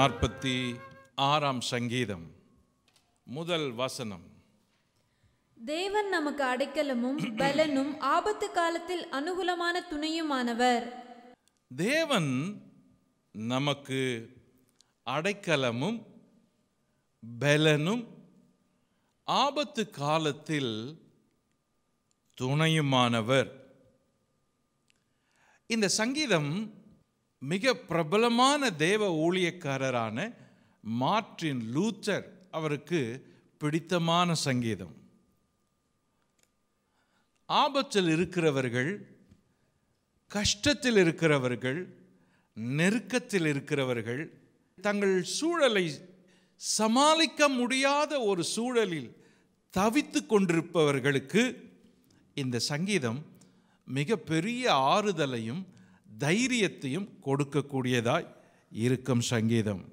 நாற்பத்தி ஆறாம் சங்கீதம் முதல் வசனம் தேவன் நமக்கு அடைக்கலமும் பலனும் ஆபத்து காலத்தில் அனுகூலமான துணையுமானவர் தேவன் நமக்கு அடைக்கலமும் பலனும் ஆபத்து காலத்தில் துணையுமானவர் இந்த சங்கீதம் மிக பிரபலமான தேவ ஊழியக்காரரான மார்ட்டின் லூத்தர் அவருக்கு பிடித்தமான சங்கீதம் ஆபத்தில் இருக்கிறவர்கள் கஷ்டத்தில் இருக்கிறவர்கள் நெருக்கத்தில் இருக்கிறவர்கள் தங்கள் சூழலை சமாளிக்க முடியாத ஒரு சூழலில் தவித்து கொண்டிருப்பவர்களுக்கு இந்த சங்கீதம் மிக பெரிய ஆறுதலையும் தைரியத்தையும் கொடுக்கக்கூடியதாய் இருக்கும் சங்கீதம்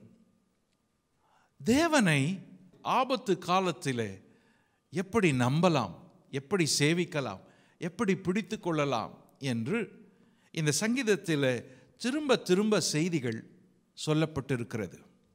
தேவனை ஆபத்து காலத்திலே எப்படி நம்பலாம் எப்படி சேவிக்கலாம் எப்படி பிடித்து கொள்ளலாம் என்று இந்த சங்கீதத்தில் திரும்ப திரும்ப செய்திகள் சொல்லப்பட்டிருக்கிறது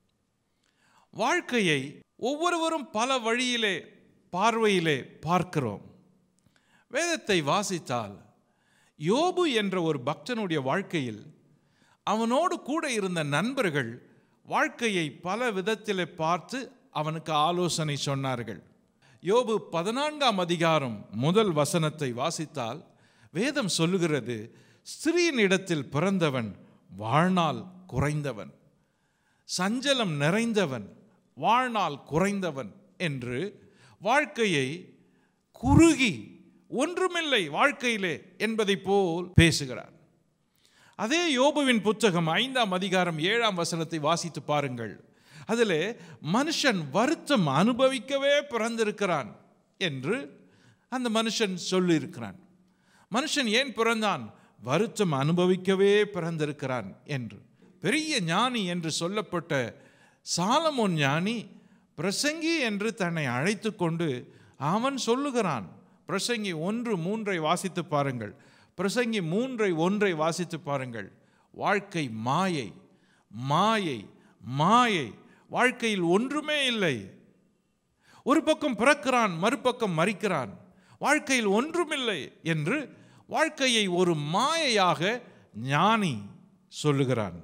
வாழ்க்கையை ஒவ்வொருவரும் பல வழியிலே பார்வையிலே பார்க்கிறோம் வேதத்தை வாசித்தால் யோபு என்ற ஒரு பக்தனுடைய வாழ்க்கையில் அவனோடு கூட இருந்த நண்பர்கள் வாழ்க்கையை பல விதத்தில் பார்த்து அவனுக்கு ஆலோசனை சொன்னார்கள் யோபு பதினான்காம் அதிகாரம் முதல் வசனத்தை வாசித்தால் வேதம் சொல்லுகிறது ஸ்திரீயின் இடத்தில் பிறந்தவன் வாழ்நாள் குறைந்தவன் சஞ்சலம் நிறைந்தவன் வாழ்நாள் குறைந்தவன் என்று வாழ்க்கையை குறுகி ஒன்றுமில்லை வாழ்க்கையிலே என்பதை போல் பேசுகிறார் அதே யோபுவின் புத்தகம் ஐந்தாம் அதிகாரம் ஏழாம் வசனத்தை வாசித்து பாருங்கள் அதில் மனுஷன் வருத்தம் அனுபவிக்கவே பிறந்திருக்கிறான் என்று அந்த மனுஷன் சொல்லியிருக்கிறான் மனுஷன் ஏன் பிறந்தான் வருத்தம் அனுபவிக்கவே பிறந்திருக்கிறான் என்று பெரிய ஞானி என்று சொல்லப்பட்ட சாலமோன் ஞானி பிரசங்கி என்று தன்னை அழைத்து கொண்டு அவன் சொல்லுகிறான் பிரசங்கி ஒன்று மூன்றை வாசித்து பாருங்கள் பிரசங்கி மூன்றை ஒன்றை வாசித்து பாருங்கள் வாழ்க்கை மாயை மாயை மாயை வாழ்க்கையில் ஒன்றுமே இல்லை ஒரு பக்கம் பிறக்கிறான் மறுபக்கம் மறிக்கிறான் வாழ்க்கையில் ஒன்றுமில்லை என்று வாழ்க்கையை ஒரு மாயையாக ஞானி சொல்லுகிறான்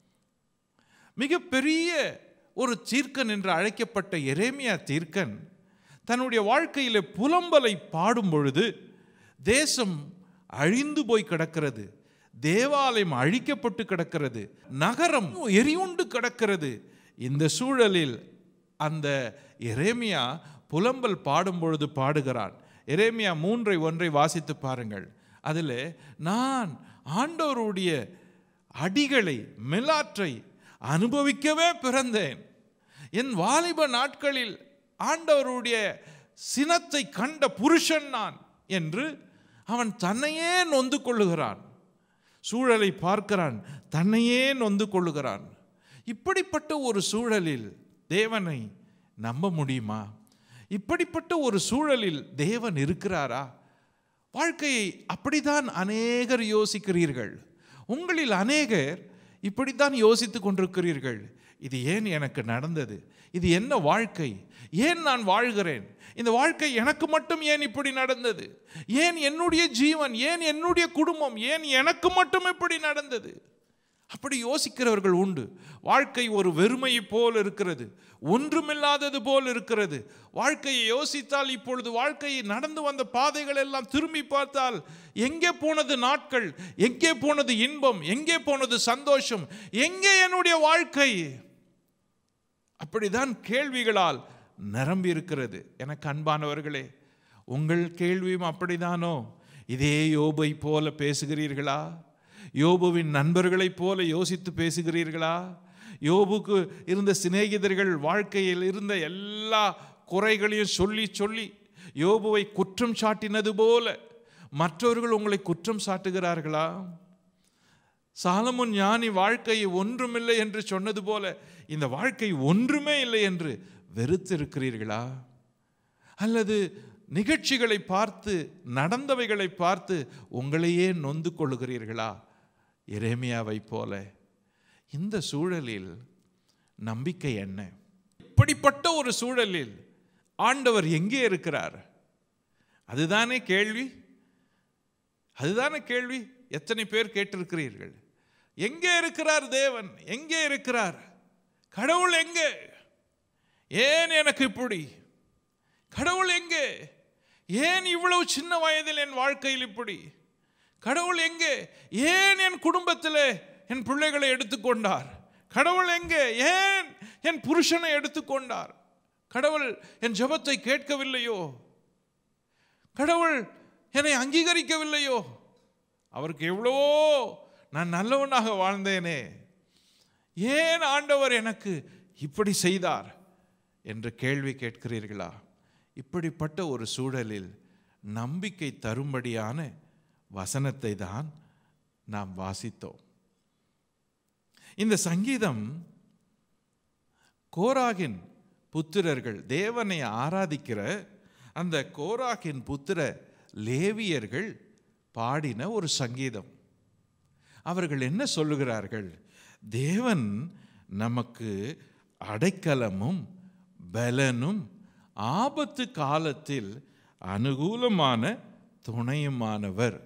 மிகப்பெரிய ஒரு தீர்க்கன் என்று அழைக்கப்பட்ட எரேமியா தீர்க்கன் தன்னுடைய வாழ்க்கையில புலம்பலை பாடும் பொழுது தேசம் அழிந்து போய் கிடக்கிறது தேவாலயம் அழிக்கப்பட்டு கிடக்கிறது நகரம் எரியுண்டு கிடக்கிறது இந்த சூழலில் அந்த எரேமியா புலம்பல் பாடும் பொழுது பாடுகிறான் எரேமியா மூன்றை ஒன்றை வாசித்து பாருங்கள் அதில் நான் ஆண்டவருடைய அடிகளை மிலாற்றை அனுபவிக்கவே பிறந்தேன் என் வாலிப நாட்களில் ஆண்டவருடைய சினத்தை கண்ட புருஷன் நான் என்று அவன் தன்னையே நொந்து கொள்ளுகிறான் சூழலை பார்க்கிறான் தன்னையே நொந்து கொள்ளுகிறான் இப்படிப்பட்ட ஒரு சூழலில் தேவனை நம்ப முடியுமா இப்படிப்பட்ட ஒரு சூழலில் தேவன் இருக்கிறாரா வாழ்க்கையை அப்படித்தான் அநேகர் யோசிக்கிறீர்கள் உங்களில் அநேகர் இப்படித்தான் யோசித்து கொண்டிருக்கிறீர்கள் இது ஏன் எனக்கு நடந்தது இது என்ன வாழ்க்கை ஏன் நான் வாழ்கிறேன் இந்த வாழ்க்கை எனக்கு மட்டும் ஏன் இப்படி நடந்தது ஏன் என்னுடைய ஜீவன் ஏன் என்னுடைய குடும்பம் ஏன் எனக்கு மட்டும் இப்படி நடந்தது அப்படி யோசிக்கிறவர்கள் உண்டு வாழ்க்கை ஒரு வெறுமையை போல் இருக்கிறது ஒன்றுமில்லாதது போல் இருக்கிறது வாழ்க்கையை யோசித்தால் இப்பொழுது வாழ்க்கையை நடந்து வந்த பாதைகள் எல்லாம் திரும்பி பார்த்தால் எங்கே போனது நாட்கள் எங்கே போனது இன்பம் எங்கே போனது சந்தோஷம் எங்கே என்னுடைய வாழ்க்கை அப்படிதான் கேள்விகளால் நிரம்பி இருக்கிறது எனக்கு அன்பானவர்களே உங்கள் கேள்வியும் அப்படிதானோ இதே யோபை போல பேசுகிறீர்களா யோபுவின் நண்பர்களைப் போல யோசித்து பேசுகிறீர்களா யோபுக்கு இருந்த சிநேகிதர்கள் வாழ்க்கையில் இருந்த எல்லா குறைகளையும் சொல்லி சொல்லி யோபுவை குற்றம் சாட்டினது போல மற்றவர்கள் உங்களை குற்றம் சாட்டுகிறார்களா சாலமுன் ஞானி வாழ்க்கையை ஒன்றுமில்லை என்று சொன்னது போல இந்த வாழ்க்கை ஒன்றுமே இல்லை என்று வெறுத்திருக்கிறீர்களா அல்லது நிகழ்ச்சிகளை பார்த்து நடந்தவைகளை பார்த்து உங்களையே நொந்து கொள்ளுகிறீர்களா எரேமியாவை போல இந்த சூழலில் நம்பிக்கை என்ன இப்படிப்பட்ட ஒரு சூழலில் ஆண்டவர் எங்கே இருக்கிறார் அதுதானே கேள்வி அதுதானே கேள்வி எத்தனை பேர் கேட்டிருக்கிறீர்கள் எங்கே இருக்கிறார் தேவன் எங்கே இருக்கிறார் கடவுள் எங்கே ஏன் எனக்கு இப்படி கடவுள் எங்கே ஏன் இவ்வளவு சின்ன வயதில் என் வாழ்க்கையில் இப்படி கடவுள் எங்கே ஏன் என் குடும்பத்தில் என் பிள்ளைகளை எடுத்துக்கொண்டார் கடவுள் எங்கே ஏன் என் புருஷனை எடுத்துக்கொண்டார் கடவுள் என் ஜெபத்தை கேட்கவில்லையோ கடவுள் என்னை அங்கீகரிக்கவில்லையோ அவருக்கு எவ்வளவோ நான் நல்லவனாக வாழ்ந்தேனே ஏன் ஆண்டவர் எனக்கு இப்படி செய்தார் என்ற கேள்வி கேட்கிறீர்களா இப்படிப்பட்ட ஒரு சூழலில் நம்பிக்கை தரும்படியான வசனத்தை தான் நாம் வாசித்தோம் இந்த சங்கீதம் கோராகின் புத்திரர்கள் தேவனை ஆராதிக்கிற அந்த கோராகின் புத்திர லேவியர்கள் பாடின ஒரு சங்கீதம் அவர்கள் என்ன சொல்லுகிறார்கள் தேவன் நமக்கு அடைக்கலமும் பலனும் ஆபத்து காலத்தில் அனுகூலமான துணையுமானவர்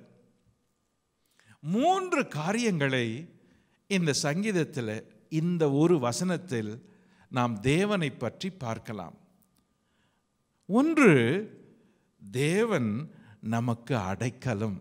மூன்று காரியங்களை இந்த சங்கீதத்தில் இந்த ஒரு வசனத்தில் நாம் தேவனை பற்றி பார்க்கலாம் ஒன்று தேவன் நமக்கு அடைக்கலம்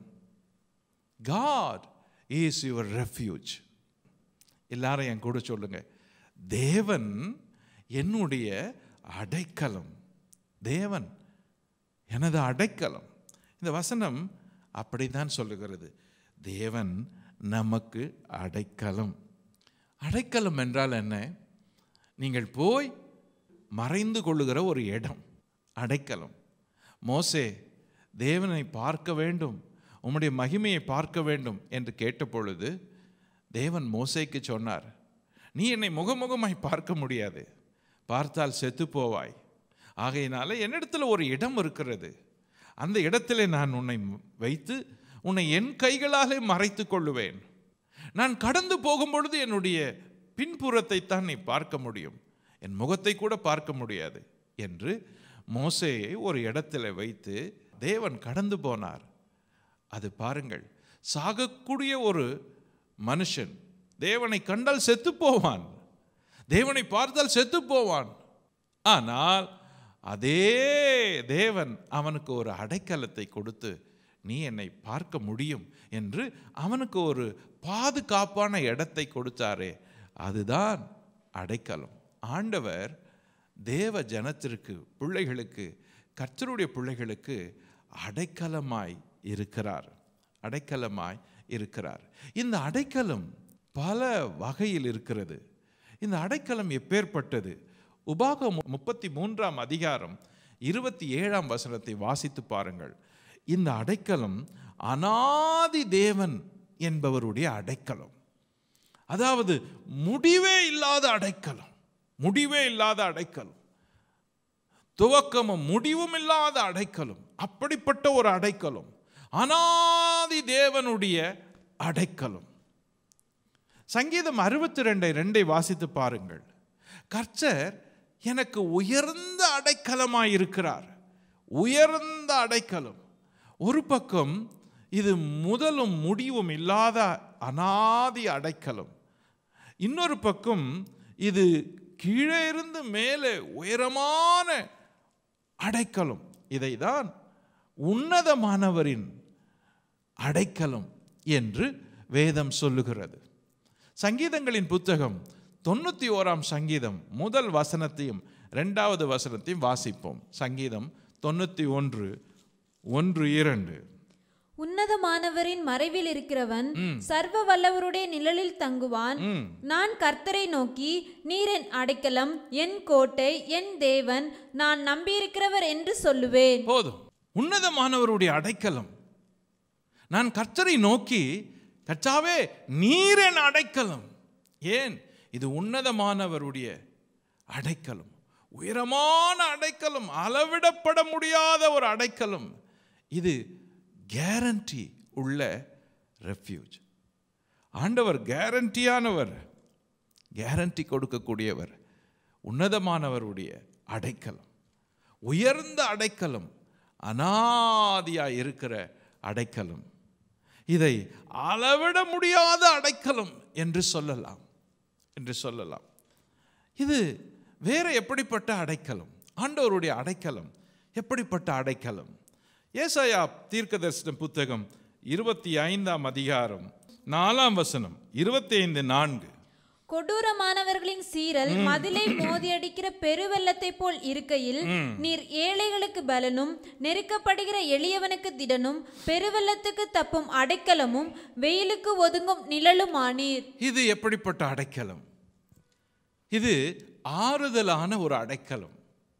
காட் இஸ் யுவர் ரெஃப்யூஜ் எல்லாரும் என் கூட சொல்லுங்க தேவன் என்னுடைய அடைக்கலம் தேவன் எனது அடைக்கலம் இந்த வசனம் அப்படித்தான் சொல்லுகிறது தேவன் நமக்கு அடைக்கலம் அடைக்கலம் என்றால் என்ன நீங்கள் போய் மறைந்து கொள்ளுகிற ஒரு இடம் அடைக்கலம் மோசே தேவனை பார்க்க வேண்டும் உம்முடைய மகிமையை பார்க்க வேண்டும் என்று கேட்டபொழுது தேவன் மோசேக்கு சொன்னார் நீ என்னை முகமுகமாய் பார்க்க முடியாது பார்த்தால் செத்து போவாய் ஆகையினால என்னிடத்துல ஒரு இடம் இருக்கிறது அந்த இடத்திலே நான் உன்னை வைத்து உன்னை என் கைகளாலே மறைத்து கொள்ளுவேன் நான் கடந்து போகும் பொழுது என்னுடைய பின்புறத்தை தான் நீ பார்க்க முடியும் என் முகத்தை கூட பார்க்க முடியாது என்று மோசேயை ஒரு இடத்துல வைத்து தேவன் கடந்து போனார் அது பாருங்கள் சாகக்கூடிய ஒரு மனுஷன் தேவனை கண்டால் செத்து போவான் தேவனை பார்த்தால் செத்து போவான் ஆனால் அதே தேவன் அவனுக்கு ஒரு அடைக்கலத்தை கொடுத்து நீ என்னை பார்க்க முடியும் என்று அவனுக்கு ஒரு பாதுகாப்பான இடத்தை கொடுத்தாரே அதுதான் அடைக்கலம் ஆண்டவர் தேவ ஜனத்திற்கு பிள்ளைகளுக்கு கர்த்தருடைய பிள்ளைகளுக்கு அடைக்கலமாய் இருக்கிறார் அடைக்கலமாய் இருக்கிறார் இந்த அடைக்கலம் பல வகையில் இருக்கிறது இந்த அடைக்கலம் எப்பேற்பட்டது உபாகம் முப்பத்தி மூன்றாம் அதிகாரம் இருபத்தி ஏழாம் வசனத்தை வாசித்து பாருங்கள் இந்த அடைக்கலம் அனாதி தேவன் என்பவருடைய அடைக்கலம் அதாவது முடிவே இல்லாத அடைக்கலம் முடிவே இல்லாத அடைக்கலம் துவக்கமும் முடிவும் இல்லாத அடைக்கலம் அப்படிப்பட்ட ஒரு அடைக்கலம் அனாதி தேவனுடைய அடைக்கலம் சங்கீதம் அறுபத்தி ரெண்டை ரெண்டை வாசித்து பாருங்கள் கர்த்தர் எனக்கு உயர்ந்த அடைக்கலமாய் இருக்கிறார் உயர்ந்த அடைக்கலம் ஒரு பக்கம் இது முதலும் முடிவும் இல்லாத அனாதி அடைக்கலம் இன்னொரு பக்கம் இது கீழே இருந்து மேலே உயரமான அடைக்கலம் இதைதான் உன்னதமானவரின் அடைக்கலம் என்று வேதம் சொல்லுகிறது சங்கீதங்களின் புத்தகம் தொண்ணூற்றி ஓராம் சங்கீதம் முதல் வசனத்தையும் ரெண்டாவது வசனத்தையும் வாசிப்போம் சங்கீதம் தொண்ணூற்றி ஒன்று ஒன்று இரண்டு உன்னதமானவரின் மறைவில் இருக்கிறவன் சர்வ வல்லவருடைய நிழலில் தங்குவான் ம் நான் கர்த்தரை நோக்கி நீர் என் அடைக்கலம் என் கோட்டை என் தேவன் நான் நம்பியிருக்கிறவர் என்று சொல்லுவேன் போதும் உன்னதமானவருடைய அடைக்கலம் நான் கர்த்தரை நோக்கி கர்த்தாவே நீர் என் அடைக்கலம் ஏன் இது உன்னதமானவருடைய அடைக்கலம் உயரமான அடைக்கலம் அளவிடப்பட முடியாத ஒரு அடைக்கலம் இது கேரண்டி உள்ள ரெஃப்யூஜ் ஆண்டவர் கேரண்டியானவர் கேரண்டி கொடுக்கக்கூடியவர் உன்னதமானவருடைய அடைக்கலம் உயர்ந்த அடைக்கலம் அனாதியாய் இருக்கிற அடைக்கலம் இதை அளவிட முடியாத அடைக்கலம் என்று சொல்லலாம் என்று சொல்லலாம் இது வேற எப்படிப்பட்ட அடைக்கலம் ஆண்டவருடைய அடைக்கலம் எப்படிப்பட்ட அடைக்கலம் ஏசாயா தீர்க்கதரிசன புத்தகம் இருபத்தி ஐந்தாம் அதிகாரம் நாலாம் வசனம் இருபத்தி ஐந்து நான்கு கொடூரமானவர்களின் சீரல் மதிலை மோதியடிக்கிற பெருவெள்ளத்தை போல் இருக்கையில் நீர் ஏழைகளுக்கு பலனும் நெருக்கப்படுகிற எளியவனுக்கு திடனும் பெருவெள்ளத்துக்கு தப்பும் அடைக்கலமும் வெயிலுக்கு ஒதுங்கும் நிழலுமானீர் இது எப்படிப்பட்ட அடைக்கலம் இது ஆறுதலான ஒரு அடைக்கலம்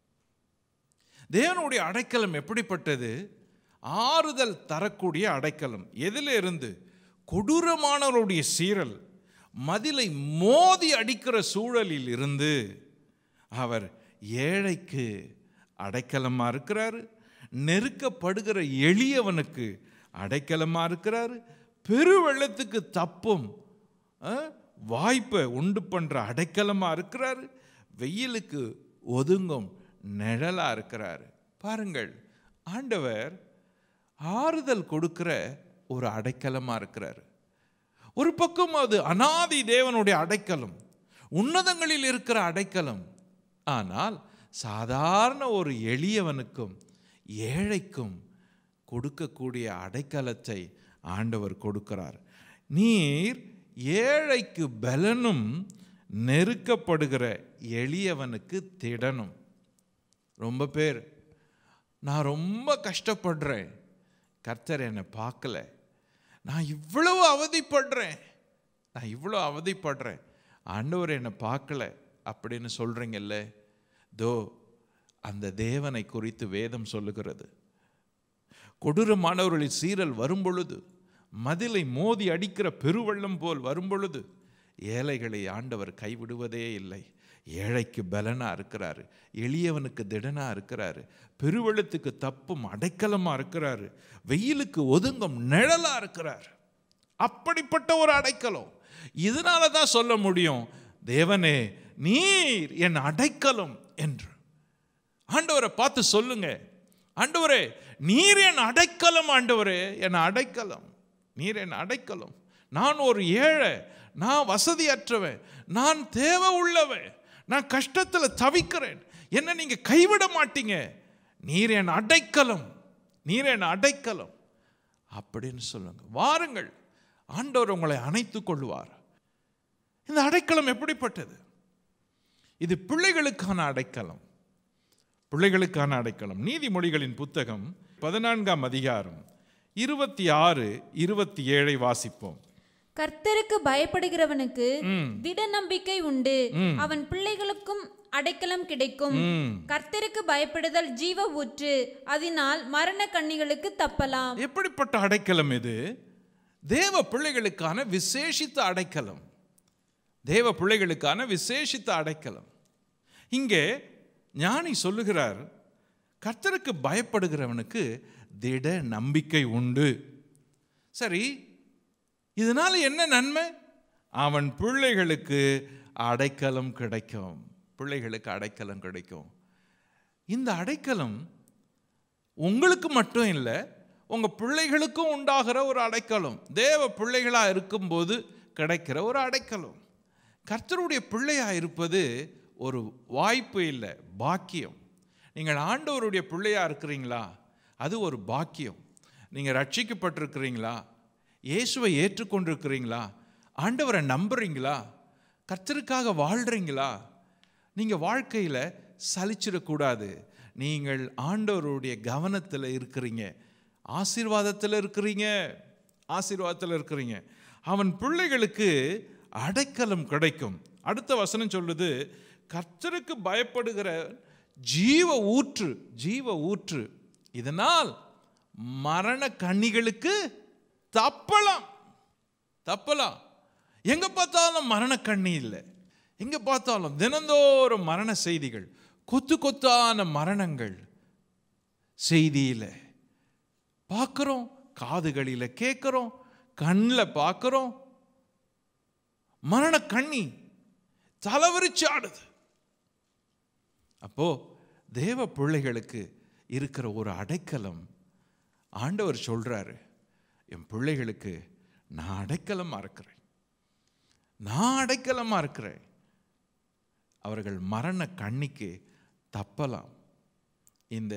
தேவனுடைய அடைக்கலம் எப்படிப்பட்டது ஆறுதல் தரக்கூடிய அடைக்கலம் எதில இருந்து கொடூரமானவருடைய சீரல் மதிலை மோதி அடிக்கிற சூழலில் இருந்து அவர் ஏழைக்கு அடைக்கலமா இருக்கிறாரு நெருக்கப்படுகிற எளியவனுக்கு அடைக்கலமா இருக்கிறாரு பெருவெள்ளத்துக்கு தப்பும் அஹ், வாய்ப்பை உண்டு பண்ற அடைக்கலமா இருக்கிறாரு வெயிலுக்கு ஒதுங்கும் நிழலா இருக்கிறாரு பாருங்கள் ஆண்டவர் ஆறுதல் கொடுக்கிற ஒரு அடைக்கலமா இருக்கிறாரு ஒரு பக்கம் அது அனாதி தேவனுடைய அடைக்கலம் உன்னதங்களில் இருக்கிற அடைக்கலம் ஆனால் சாதாரண ஒரு எளியவனுக்கும் ஏழைக்கும் கொடுக்கக்கூடிய அடைக்கலத்தை ஆண்டவர் கொடுக்கிறார் நீர் ஏழைக்கு பலனும் நெருக்கப்படுகிற எளியவனுக்கு திடனும் ரொம்ப பேர் நான் ரொம்ப கஷ்டப்படுறேன் கர்த்தர் என்னை பார்க்கல நான் இவ்வளவு அவதிப்படுறேன் நான் இவ்வளோ அவதிப்படுறேன் ஆண்டவர் என்னை பார்க்கல அப்படின்னு சொல்கிறீங்கல்ல தோ அந்த தேவனை குறித்து வேதம் சொல்லுகிறது கொடூரமானவர்களின் சீரல் வரும்பொழுது மதிலை மோதி அடிக்கிற பெருவெள்ளம் போல் வரும்பொழுது ஏழைகளை ஆண்டவர் கைவிடுவதே இல்லை ஏழைக்கு பலனா இருக்கிறாரு எளியவனுக்கு திடனா இருக்கிறாரு பெருவெள்ளத்துக்கு தப்பும் அடைக்கலமா இருக்கிறாரு வெயிலுக்கு ஒதுங்கும் நிழலா இருக்கிறார் அப்படிப்பட்ட ஒரு அடைக்கலம் இதனால தான் சொல்ல முடியும் தேவனே நீர் என் அடைக்கலம் என்று ஆண்டவரை பார்த்து சொல்லுங்க ஆண்டவரே நீர் என் அடைக்கலம் ஆண்டவரே என் அடைக்கலம் நீர் என் அடைக்கலம் நான் ஒரு ஏழை நான் வசதியற்றவன் நான் தேவை உள்ளவன் நான் கஷ்டத்தில் தவிக்கிறேன் என்ன நீங்க கைவிட மாட்டீங்க நீர் என் அடைக்கலம் நீர் என் அடைக்கலம் அப்படின்னு சொல்லுங்க வாருங்கள் ஆண்டவர் உங்களை அணைத்துக் கொள்வார் இந்த அடைக்கலம் எப்படிப்பட்டது இது பிள்ளைகளுக்கான அடைக்கலம் பிள்ளைகளுக்கான அடைக்கலம் நீதிமொழிகளின் புத்தகம் பதினான்காம் அதிகாரம் இருபத்தி ஆறு இருபத்தி ஏழை வாசிப்போம் கர்த்தருக்கு பயப்படுகிறவனுக்கு திட நம்பிக்கை உண்டு அவன் பிள்ளைகளுக்கும் அடைக்கலம் கிடைக்கும் ம். கர்த்தருக்கு பயப்படுதல் ஜீவ ஊற்று அதனால் மரண கண்ணிகளுக்கு தப்பலாம் எப்படிப்பட்ட அடைக்கலம் இது தேவ பிள்ளைகளுக்கான விசேஷித்த அடைக்கலம் தேவ பிள்ளைகளுக்கான விசேஷித்த அடைக்கலம் இங்கே ஞானி சொல்லுகிறார் கர்த்தருக்கு பயப்படுகிறவனுக்கு திட நம்பிக்கை உண்டு சரி இதனால என்ன நன்மை அவன் பிள்ளைகளுக்கு அடைக்கலம் கிடைக்கும் பிள்ளைகளுக்கு அடைக்கலம் கிடைக்கும் இந்த அடைக்கலம் உங்களுக்கு மட்டும் இல்லை உங்கள் பிள்ளைகளுக்கும் உண்டாகிற ஒரு அடைக்கலம் தேவ பிள்ளைகளாக இருக்கும்போது கிடைக்கிற ஒரு அடைக்கலம் கர்த்தருடைய பிள்ளையாக இருப்பது ஒரு வாய்ப்பு இல்லை பாக்கியம் நீங்கள் ஆண்டவருடைய பிள்ளையாக இருக்கிறீங்களா அது ஒரு பாக்கியம் நீங்கள் ரட்சிக்கப்பட்டிருக்கிறீங்களா இயேசுவை ஏற்றுக்கொண்டிருக்கிறீங்களா ஆண்டவரை நம்புறீங்களா கர்த்தருக்காக வாழ்கிறீங்களா நீங்கள் வாழ்க்கையில் சலிச்சிடக்கூடாது நீங்கள் ஆண்டவருடைய கவனத்தில் இருக்கிறீங்க ஆசீர்வாதத்தில் இருக்கிறீங்க ஆசீர்வாதத்தில் இருக்கிறீங்க அவன் பிள்ளைகளுக்கு அடைக்கலம் கிடைக்கும் அடுத்த வசனம் சொல்லுது கர்த்தருக்கு பயப்படுகிற ஜீவ ஊற்று ஜீவ ஊற்று இதனால் மரண கண்ணிகளுக்கு தப்பலாம் தப்பலாம் எங்க பார்த்தாலும் மரண கண்ணி இல்லை எங்க பார்த்தாலும் தினந்தோறும் மரண செய்திகள் கொத்து கொத்தான மரணங்கள் செய்தியில பார்க்குறோம் காதுகளில் கேட்குறோம் கண்ணில் பார்க்குறோம் மரண கண்ணி தலைவரிச்சு ஆடுது அப்போ தேவ பிள்ளைகளுக்கு இருக்கிற ஒரு அடைக்கலம் ஆண்டவர் சொல்றாரு என் பிள்ளைகளுக்கு நான் அடைக்கலமா இருக்கிறேன் நான் அடைக்கலமா இருக்கிறேன் அவர்கள் மரண கண்ணிக்கு தப்பலாம் இந்த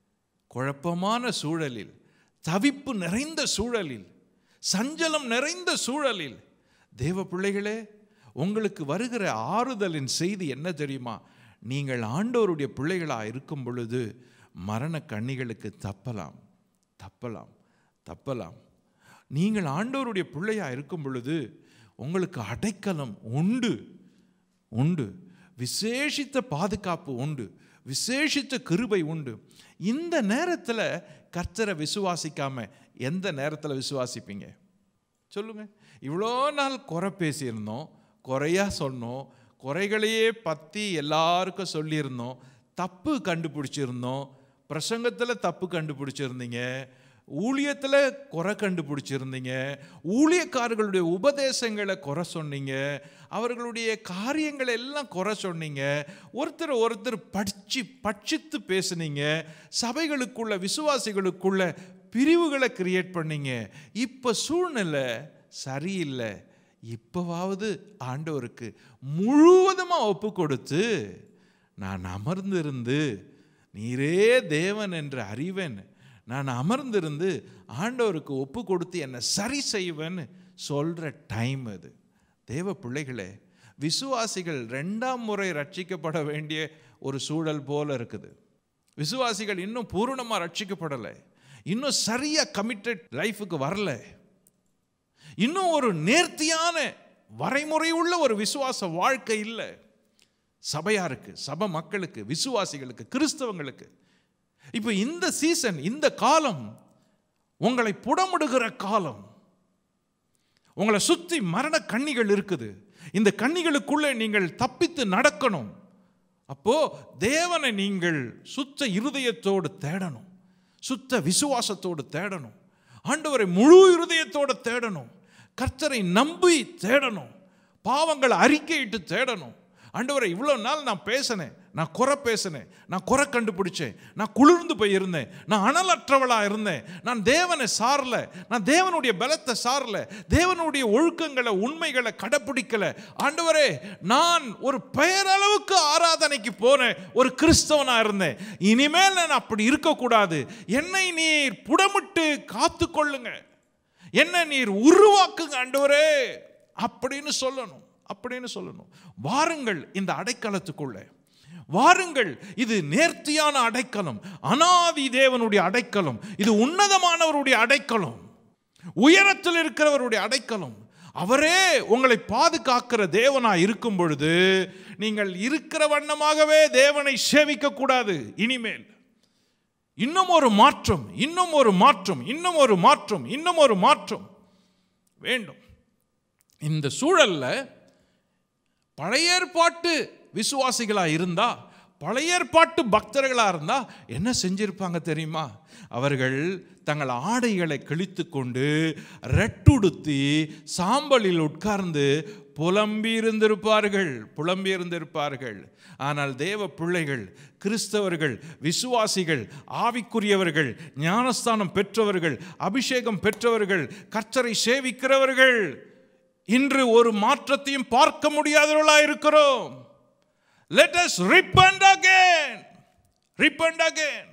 குழப்பமான சூழலில் தவிப்பு நிறைந்த சூழலில் சஞ்சலம் நிறைந்த சூழலில் தேவ பிள்ளைகளே உங்களுக்கு வருகிற ஆறுதலின் செய்தி என்ன தெரியுமா நீங்கள் ஆண்டோருடைய பிள்ளைகளாக இருக்கும் பொழுது மரண கண்ணிகளுக்கு தப்பலாம் தப்பலாம் தப்பலாம் நீங்கள் ஆண்டோருடைய பிள்ளையாக இருக்கும் பொழுது உங்களுக்கு அடைக்கலம் உண்டு உண்டு விசேஷித்த பாதுகாப்பு உண்டு விசேஷித்த கிருபை உண்டு இந்த நேரத்தில் கர்த்தரை விசுவாசிக்காம எந்த நேரத்தில் விசுவாசிப்பீங்க சொல்லுங்க இவ்வளோ நாள் குறை பேசியிருந்தோம் குறையா சொன்னோம் குறைகளையே பற்றி எல்லாருக்கும் சொல்லியிருந்தோம் தப்பு கண்டுபிடிச்சிருந்தோம் பிரசங்கத்தில் தப்பு கண்டுபிடிச்சிருந்தீங்க ஊழியத்தில் குறை கண்டுபிடிச்சிருந்தீங்க ஊழியக்காரர்களுடைய உபதேசங்களை குறை சொன்னீங்க அவர்களுடைய காரியங்களை எல்லாம் குறை சொன்னீங்க ஒருத்தர் ஒருத்தர் படிச்சு பட்சித்து பேசுனீங்க சபைகளுக்குள்ள விசுவாசிகளுக்குள்ள பிரிவுகளை கிரியேட் பண்ணீங்க இப்போ சூழ்நிலை சரியில்லை இப்போவாவது ஆண்டவருக்கு முழுவதுமாக ஒப்பு கொடுத்து நான் அமர்ந்திருந்து நீரே தேவன் என்று அறிவேன் நான் அமர்ந்திருந்து ஆண்டவருக்கு ஒப்பு கொடுத்து என்னை சரி செய்வேன்னு சொல்கிற டைம் அது தேவ பிள்ளைகளே விசுவாசிகள் ரெண்டாம் முறை ரட்சிக்கப்பட வேண்டிய ஒரு சூழல் போல இருக்குது விசுவாசிகள் இன்னும் பூரணமாக ரட்சிக்கப்படலை இன்னும் சரியாக கமிட்டட் லைஃபுக்கு வரல இன்னும் ஒரு நேர்த்தியான வரைமுறை உள்ள ஒரு விசுவாச வாழ்க்கை இல்லை சபையாருக்கு சபை மக்களுக்கு விசுவாசிகளுக்கு கிறிஸ்தவங்களுக்கு இப்போ இந்த சீசன் இந்த காலம் உங்களை புடமிடுகிற காலம் உங்களை சுற்றி மரண கண்ணிகள் இருக்குது இந்த கண்ணிகளுக்குள்ளே நீங்கள் தப்பித்து நடக்கணும் அப்போ தேவனை நீங்கள் சுத்த இருதயத்தோடு தேடணும் சுத்த விசுவாசத்தோடு தேடணும் ஆண்டவரை முழு இருதயத்தோடு தேடணும் கர்த்தரை நம்பி தேடணும் பாவங்களை அறிக்கையிட்டு தேடணும் ஆண்டவரை இவ்வளோ நாள் நான் பேசினேன் நான் குறை பேசினேன் நான் குறை கண்டுபிடிச்சேன் நான் குளிர்ந்து போயிருந்தேன் நான் அனலற்றவளாக இருந்தேன் நான் தேவனை சாரல நான் தேவனுடைய பலத்தை சாரல தேவனுடைய ஒழுக்கங்களை உண்மைகளை கடைப்பிடிக்கல ஆண்டவரே நான் ஒரு பெயரளவுக்கு ஆராதனைக்கு போன ஒரு கிறிஸ்தவனாக இருந்தேன் இனிமேல் நான் அப்படி இருக்கக்கூடாது என்னை நீர் புடமிட்டு காத்து கொள்ளுங்க என்ன நீர் உருவாக்குங்க ஆண்டவரே அப்படின்னு சொல்லணும் அப்படின்னு சொல்லணும் வாருங்கள் இந்த அடைக்கலத்துக்குள்ளே வாருங்கள் இது நேர்த்தியான அடைக்கலம் அனாதி தேவனுடைய அடைக்கலம் இது உன்னதமானவருடைய அடைக்கலம் உயரத்தில் இருக்கிறவருடைய அடைக்கலம் அவரே உங்களை பாதுகாக்கிற தேவனா இருக்கும் பொழுது நீங்கள் இருக்கிற வண்ணமாகவே தேவனை சேவிக்க கூடாது இனிமேல் இன்னும் ஒரு மாற்றம் இன்னும் ஒரு மாற்றம் இன்னும் ஒரு மாற்றம் இன்னும் ஒரு மாற்றம் வேண்டும் இந்த சூழல்ல பழைய ஏற்பாட்டு விசுவாசிகளாக இருந்தா பழைய ஏற்பாட்டு பக்தர்களாக இருந்தா என்ன செஞ்சிருப்பாங்க தெரியுமா அவர்கள் தங்கள் ஆடைகளை கிழித்து கொண்டு ரெட்டுடுத்தி சாம்பலில் உட்கார்ந்து புலம்பி இருந்திருப்பார்கள் புலம்பி இருந்திருப்பார்கள் ஆனால் தேவ பிள்ளைகள் கிறிஸ்தவர்கள் விசுவாசிகள் ஆவிக்குரியவர்கள் ஞானஸ்தானம் பெற்றவர்கள் அபிஷேகம் பெற்றவர்கள் கர்த்தரை சேவிக்கிறவர்கள் இன்று ஒரு மாற்றத்தையும் பார்க்க முடியாதவர்களாக இருக்கிறோம் let us repent again repent again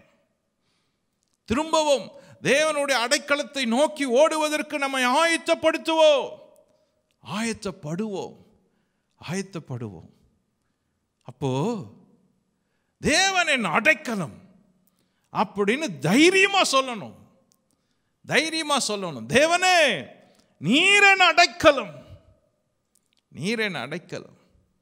திரும்பவும் தேவனுடைய அடைக்கலத்தை நோக்கி ஓடுவதற்கு நம்மை ஆயத்தப்படுத்துவோம் ஆயத்தப்படுவோம் ஆயத்தப்படுவோம் அப்போ தேவன் என் அடைக்கலம் அப்படின்னு தைரியமா சொல்லணும் தைரியமா சொல்லணும் தேவனே நீரன் அடைக்கலம் நீரன் அடைக்கலம்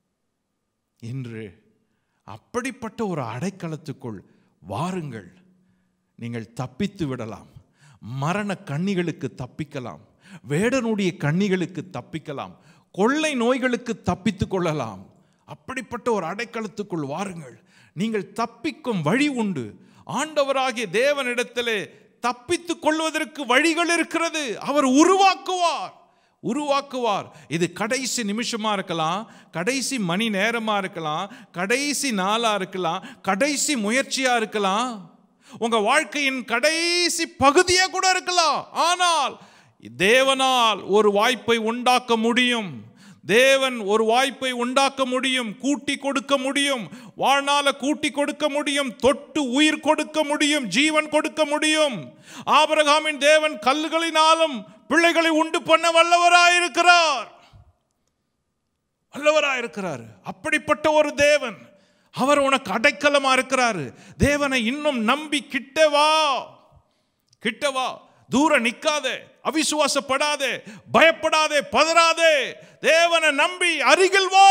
இன்று அப்படிப்பட்ட ஒரு அடைக்கலத்துக்குள் வாருங்கள் நீங்கள் தப்பித்து விடலாம் மரண கண்ணிகளுக்கு தப்பிக்கலாம் வேடனுடைய கண்ணிகளுக்கு தப்பிக்கலாம் கொள்ளை நோய்களுக்கு தப்பித்து கொள்ளலாம் அப்படிப்பட்ட ஒரு அடைக்கலத்துக்குள் வாருங்கள் நீங்கள் தப்பிக்கும் வழி உண்டு ஆண்டவராகிய தேவனிடத்திலே தப்பித்துக் கொள்வதற்கு வழிகள் இருக்கிறது அவர் உருவாக்குவார் உருவாக்குவார் இது கடைசி நிமிஷமா இருக்கலாம் கடைசி மணி நேரமா இருக்கலாம் கடைசி நாளா இருக்கலாம் கடைசி முயற்சியா இருக்கலாம் உங்க வாழ்க்கையின் கடைசி பகுதியா கூட இருக்கலாம் ஆனால் தேவனால் ஒரு வாய்ப்பை உண்டாக்க முடியும் தேவன் ஒரு வாய்ப்பை உண்டாக்க முடியும் கூட்டி கொடுக்க முடியும் வாழ்நாள கூட்டி கொடுக்க முடியும் தொட்டு உயிர் கொடுக்க முடியும் ஜீவன் கொடுக்க முடியும் ஆபிரகாமின் தேவன் கல்லுகளினாலும் பிள்ளைகளை உண்டு பண்ண வல்லவராயிருக்கிறார் வல்லவராயிருக்கிறார் அப்படிப்பட்ட ஒரு தேவன் அவர் உனக்கு அடைக்கலமா இருக்கிறாரு தேவனை இன்னும் நம்பி கிட்ட வா கிட்ட வா தூர நிக்காதே அவிசுவாசப்படாதே பயப்படாதே பதறாதே தேவனை நம்பி அருகில் வா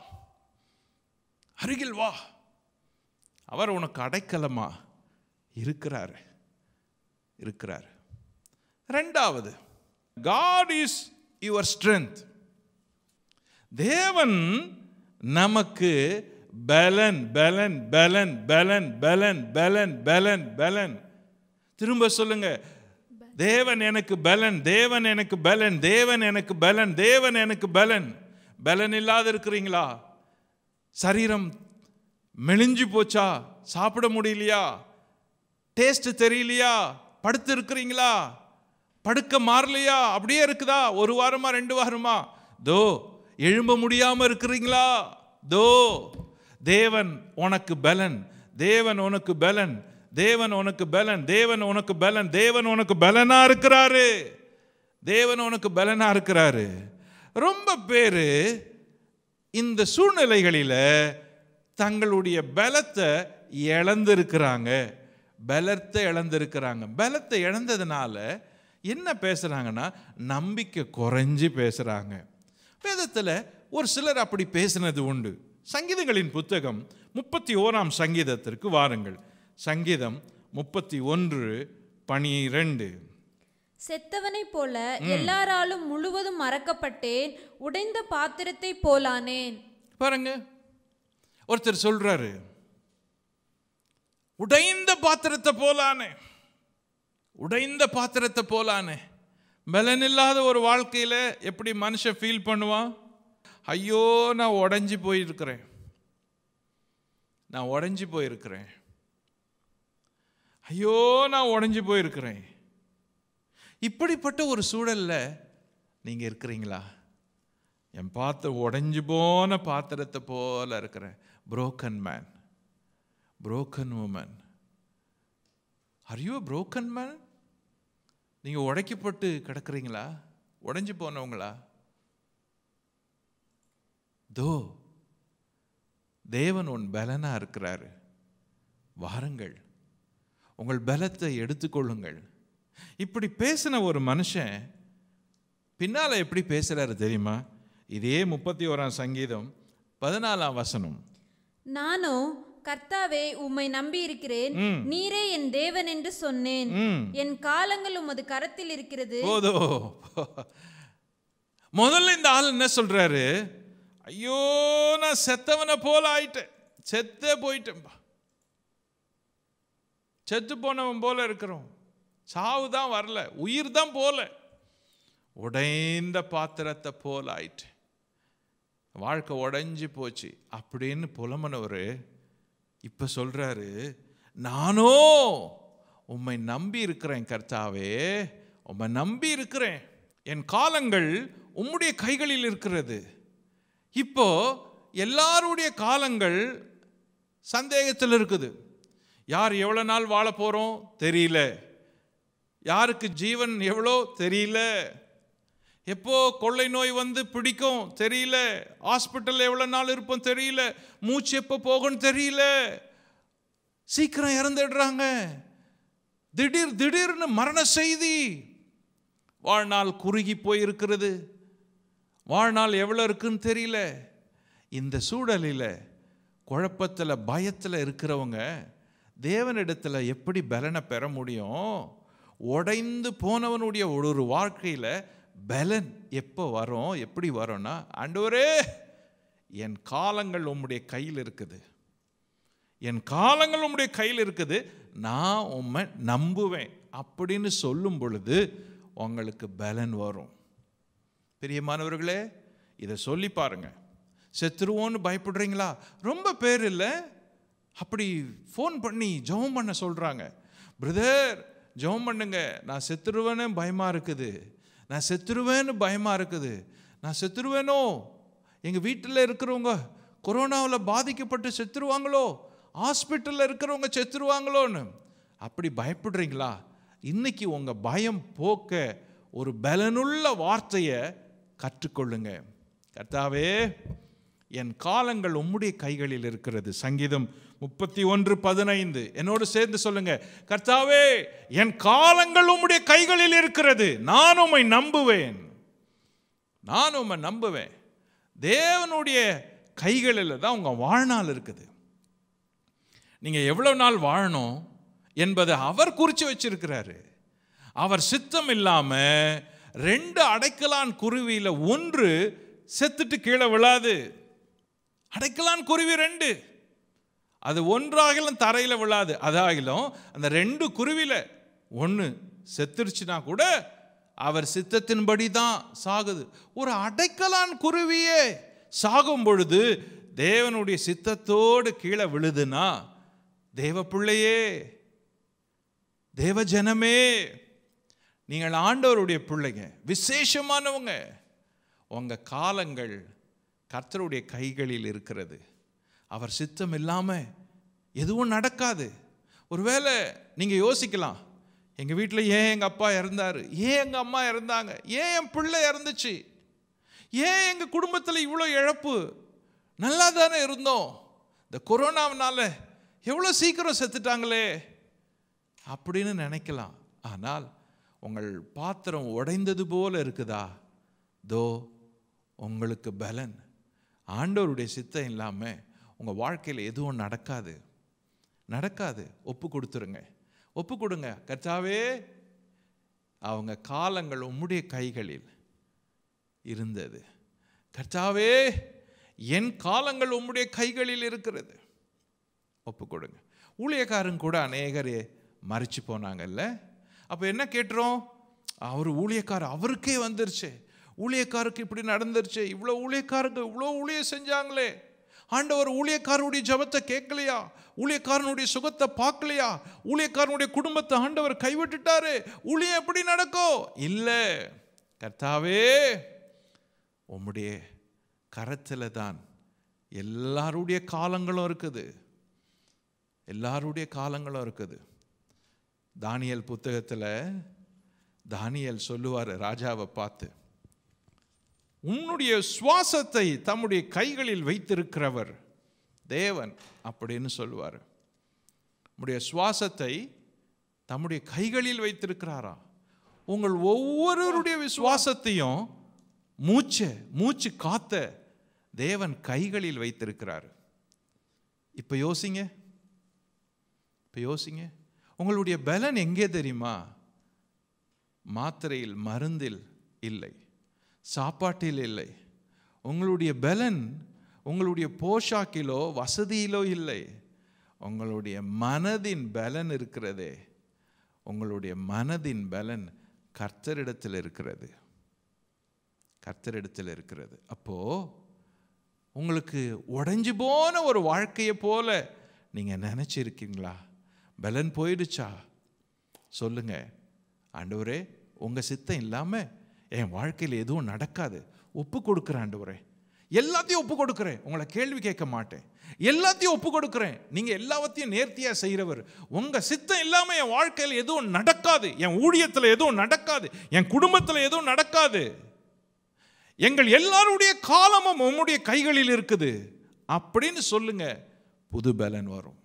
அருகில் வா அவர் உனக்கு அடைக்கலமா இருக்கிறார் இருக்கிறார் ரெண்டாவது காட் இஸ் யுவர் ஸ்ட்ரென்த் தேவன் நமக்கு பலன் பலன் பலன் பலன் பலன் பலன் பலன் பலன் திரும்ப சொல்லுங்க தேவன் எனக்கு பலன் தேவன் எனக்கு பலன் தேவன் எனக்கு பலன் தேவன் எனக்கு பலன் பலன் இல்லாத இருக்கிறீங்களா சரீரம் மெலிஞ்சு போச்சா சாப்பிட முடியலையா டேஸ்ட் தெரியலையா படுத்து இருக்கிறீங்களா படுக்க மாறலையா அப்படியே இருக்குதா ஒரு வாரமா ரெண்டு வாரமா தோ எழும்ப முடியாம இருக்கிறீங்களா தோ தேவன் உனக்கு பலன் தேவன் உனக்கு பலன் தேவன் உனக்கு பலன் தேவன் உனக்கு பலன் தேவன் உனக்கு பலனா இருக்கிறாரு தேவன் உனக்கு பலனா இருக்கிறாரு ரொம்ப பேரு இந்த சூழ்நிலைகளில் தங்களுடைய பலத்தை இழந்திருக்கிறாங்க பலத்தை இழந்திருக்கிறாங்க பலத்தை இழந்ததுனால என்ன பேசுறாங்கன்னா நம்பிக்கை குறைஞ்சு பேசுறாங்க வேதத்தில் ஒரு சிலர் அப்படி பேசினது உண்டு சங்கீதங்களின் புத்தகம் முப்பத்தி ஓராம் சங்கீதத்திற்கு வாருங்கள் சங்கீதம் முப்பத்தி ஒன்று பனிரெண்டு செத்தவனைப் போல எல்லாராலும் முழுவதும் மறக்கப்பட்டேன் உடைந்த பாத்திரத்தைப் போலானேன் பாருங்க ஒருத்தர் சொல்றாரு உடைந்த பாத்திரத்தை போலானே உடைந்த பாத்திரத்தை போலானே பலன் இல்லாத ஒரு வாழ்க்கையில எப்படி மனுஷன் ஃபீல் பண்ணுவான் ஐயோ நான் உடைஞ்சு போயிருக்கிறேன் நான் உடைஞ்சு போயிருக்கிறேன் ஐயோ நான் உடைஞ்சு போயிருக்கிறேன் இப்படிப்பட்ட ஒரு சூழல்ல நீங்க இருக்கிறீங்களா என் பாத்திரம் உடைஞ்சு போன பாத்திரத்தை போல இருக்கிறேன் broken man broken woman are you broken man நீங்க உடைக்கப்பட்டு கிடக்குறீங்களா உடைஞ்சு போனவங்களா தோ தேவன் உன் பலனா இருக்கிறாரு வாருங்கள் உங்கள் பலத்தை எடுத்துக்கொள்ளுங்கள் இப்படி பேசின ஒரு மனுஷன் பின்னால எப்படி பேசுறாரு தெரியுமா இதே முப்பத்தி ஓராம் சங்கீதம் பதினாலாம் வசனம் நானோ கர்த்தாவே உம்மை நம்பி இருக்கிறேன் நீரே என் தேவன் என்று சொன்னேன் ம். என் காலங்கள் உமது கரத்தில் இருக்கிறது போதோ முதல்ல இந்த ஆள் என்ன சொல்றாரு ஐயோ நான் செத்தவனை போல ஆயிட்டேன் செத்தே போயிட்டேன்பா செத்து போனவன் போல இருக்கிறோம் சாவு தான் வரல உயிர் தான் போல உடைந்த பாத்திரத்தை போல ஆயிட்டேன் வாழ்க்கை உடைஞ்சு போச்சு அப்படின்னு புலம்பனவர் இப்ப சொல்றாரு நானோ உம்மை நம்பி இருக்கிறேன் கர்த்தாவே உம்மை நம்பி இருக்கிறேன் என் காலங்கள் உம்முடைய கைகளில் இருக்கிறது இப்போ எல்லாருடைய காலங்கள் சந்தேகத்தில் இருக்குது யார் எவ்வளோ நாள் வாழ போகிறோம் தெரியல யாருக்கு ஜீவன் எவ்வளோ தெரியல எப்போ கொள்ளை நோய் வந்து பிடிக்கும் தெரியல ஹாஸ்பிட்டல் எவ்வளோ நாள் இருப்போம் தெரியல மூச்சு எப்போ போகும்னு தெரியல சீக்கிரம் இறந்துடுறாங்க திடீர் திடீர்னு மரண செய்தி வாழ்நாள் குறுகி போயிருக்கிறது வாழ்நாள் எவ்வளோ இருக்குன்னு தெரியல இந்த சூழலில் குழப்பத்தில் பயத்தில் இருக்கிறவங்க தேவனிடத்தில் எப்படி பலனை பெற முடியும் உடைந்து போனவனுடைய ஒரு ஒரு வாழ்க்கையில் பலன் எப்போ வரும் எப்படி வரும்னா ஆண்டவரே என் காலங்கள் உம்முடைய கையில் இருக்குது என் காலங்கள் உம்முடைய கையில் இருக்குது நான் உம்மை நம்புவேன் அப்படின்னு சொல்லும் பொழுது உங்களுக்கு பலன் வரும் பிரியமானவர்களே இதை சொல்லி பாருங்க செத்துருவோன்னு பயப்படுறீங்களா ரொம்ப பேர் இல்லை அப்படி ஃபோன் பண்ணி ஜெபம் பண்ண சொல்கிறாங்க பிரதர் ஜெபம் பண்ணுங்க நான் செத்துருவேன்னு பயமாக இருக்குது நான் செத்துருவேன்னு பயமாக இருக்குது நான் செத்துருவேனோ எங்கள் வீட்டில் இருக்கிறவங்க கொரோனாவில் பாதிக்கப்பட்டு செத்துருவாங்களோ ஹாஸ்பிட்டலில் இருக்கிறவங்க செத்துருவாங்களோன்னு அப்படி பயப்படுறீங்களா இன்னைக்கு உங்கள் பயம் போக்க ஒரு பலனுள்ள வார்த்தையை கற்றுக்கொள்ளுங்க கர்த்தாவே என் காலங்கள் உம்முடைய கைகளில் இருக்கிறது சங்கீதம் முப்பத்தி ஒன்று பதினைந்து என்னோடு சேர்ந்து சொல்லுங்க கர்த்தாவே என் காலங்கள் உம்முடைய கைகளில் இருக்கிறது நான் உம்மை நம்புவேன் நான் உம்மை நம்புவேன் தேவனுடைய கைகளில் தான் உங்க வாழ்நாள் இருக்குது நீங்க எவ்வளவு நாள் வாழணும் என்பதை அவர் குறித்து வச்சிருக்கிறாரு அவர் சித்தம் இல்லாம ரெண்டு அடைக்கலான் குருவியில ஒன்று செத்துட்டு கீழே விழாது அடைக்கலான் குருவி ரெண்டு அது ஒன்றாகிலும் தரையில விழாது அதாகிலும் அந்த ரெண்டு குருவில ஒன்று செத்துருச்சுன்னா கூட அவர் சித்தத்தின்படி தான் சாகுது ஒரு அடைக்கலான் குருவியே சாகும் பொழுது தேவனுடைய சித்தத்தோடு கீழே விழுதுன்னா தேவ பிள்ளையே தேவ ஜனமே நீங்கள் ஆண்டவருடைய பிள்ளைங்க விசேஷமானவங்க உங்க காலங்கள் கர்த்தருடைய கைகளில் இருக்கிறது அவர் சித்தம் இல்லாமல் எதுவும் நடக்காது ஒருவேளை நீங்கள் யோசிக்கலாம் எங்கள் வீட்டில் ஏன் எங்கள் அப்பா இறந்தாரு ஏன் எங்கள் அம்மா இறந்தாங்க ஏன் என் பிள்ளை இறந்துச்சு ஏன் எங்கள் குடும்பத்தில் இவ்வளோ இழப்பு நல்லா தானே இருந்தோம் இந்த கொரோனாவினால எவ்வளோ சீக்கிரம் செத்துட்டாங்களே அப்படின்னு நினைக்கலாம் ஆனால் உங்கள் பாத்திரம் உடைந்தது போல இருக்குதா தோ உங்களுக்கு பலன் ஆண்டவருடைய சித்தம் இல்லாமல் உங்கள் வாழ்க்கையில் எதுவும் நடக்காது நடக்காது ஒப்பு கொடுத்துருங்க ஒப்பு கொடுங்க கர்த்தாவே அவங்க காலங்கள் உம்முடைய கைகளில் இருந்தது கர்த்தாவே என் காலங்கள் உம்முடைய கைகளில் இருக்கிறது ஒப்பு கொடுங்க ஊழியக்காரங்க கூட அநேகரே மறிச்சு போனாங்கல்ல அப்போ என்ன கேட்டுறோம் அவர் ஊழியக்காரர் அவருக்கே வந்துருச்சு ஊழியக்காருக்கு இப்படி நடந்துருச்சு இவ்வளோ ஊழியக்காரங்க இவ்வளோ ஊழியம் செஞ்சாங்களே ஆண்டவர் ஊழியக்காரனுடைய ஜபத்தை கேட்கலையா ஊழியக்காரனுடைய சுகத்தை பார்க்கலையா ஊழியக்காரனுடைய குடும்பத்தை ஆண்டவர் கைவிட்டுட்டாரு ஊழியம் எப்படி நடக்கும் இல்லை கர்த்தாவே உம்முடைய கரத்தில் தான் எல்லாருடைய காலங்களும் இருக்குது எல்லாருடைய காலங்களும் இருக்குது தானியல் புத்தகத்தில் தானியல் சொல்லுவார் ராஜாவை பார்த்து உன்னுடைய சுவாசத்தை தம்முடைய கைகளில் வைத்திருக்கிறவர் தேவன் அப்படின்னு சொல்லுவார் உம்முடைய சுவாசத்தை தம்முடைய கைகளில் வைத்திருக்கிறாரா உங்கள் ஒவ்வொருவருடைய விசுவாசத்தையும் மூச்சை மூச்சு காத்த தேவன் கைகளில் வைத்திருக்கிறார் இப்போ யோசிங்க இப்போ யோசிங்க உங்களுடைய பலன் எங்கே தெரியுமா மாத்திரையில் மருந்தில் இல்லை சாப்பாட்டில் இல்லை உங்களுடைய பலன் உங்களுடைய போஷாக்கிலோ வசதியிலோ இல்லை உங்களுடைய மனதின் பலன் இருக்கிறதே உங்களுடைய மனதின் பலன் கர்த்தரிடத்தில் இருக்கிறது கர்த்தரிடத்தில் இருக்கிறது அப்போ உங்களுக்கு உடைஞ்சு போன ஒரு வாழ்க்கையை போல நீங்கள் நினச்சிருக்கீங்களா பலன் போயிடுச்சா சொல்லுங்க ஆண்டவரே உங்கள் சித்தம் இல்லாமல் என் வாழ்க்கையில் எதுவும் நடக்காது ஒப்பு கொடுக்குறேன் ஆண்டவரே எல்லாத்தையும் ஒப்பு கொடுக்குறேன் உங்களை கேள்வி கேட்க மாட்டேன் எல்லாத்தையும் ஒப்பு கொடுக்குறேன் நீங்கள் எல்லாத்தையும் நேர்த்தியாக செய்கிறவர் உங்கள் சித்தம் இல்லாமல் என் வாழ்க்கையில் எதுவும் நடக்காது என் ஊழியத்தில் எதுவும் நடக்காது என் குடும்பத்தில் எதுவும் நடக்காது எங்கள் எல்லாருடைய காலமும் உம்முடைய கைகளில் இருக்குது அப்படின்னு சொல்லுங்க புது பலன் வரும்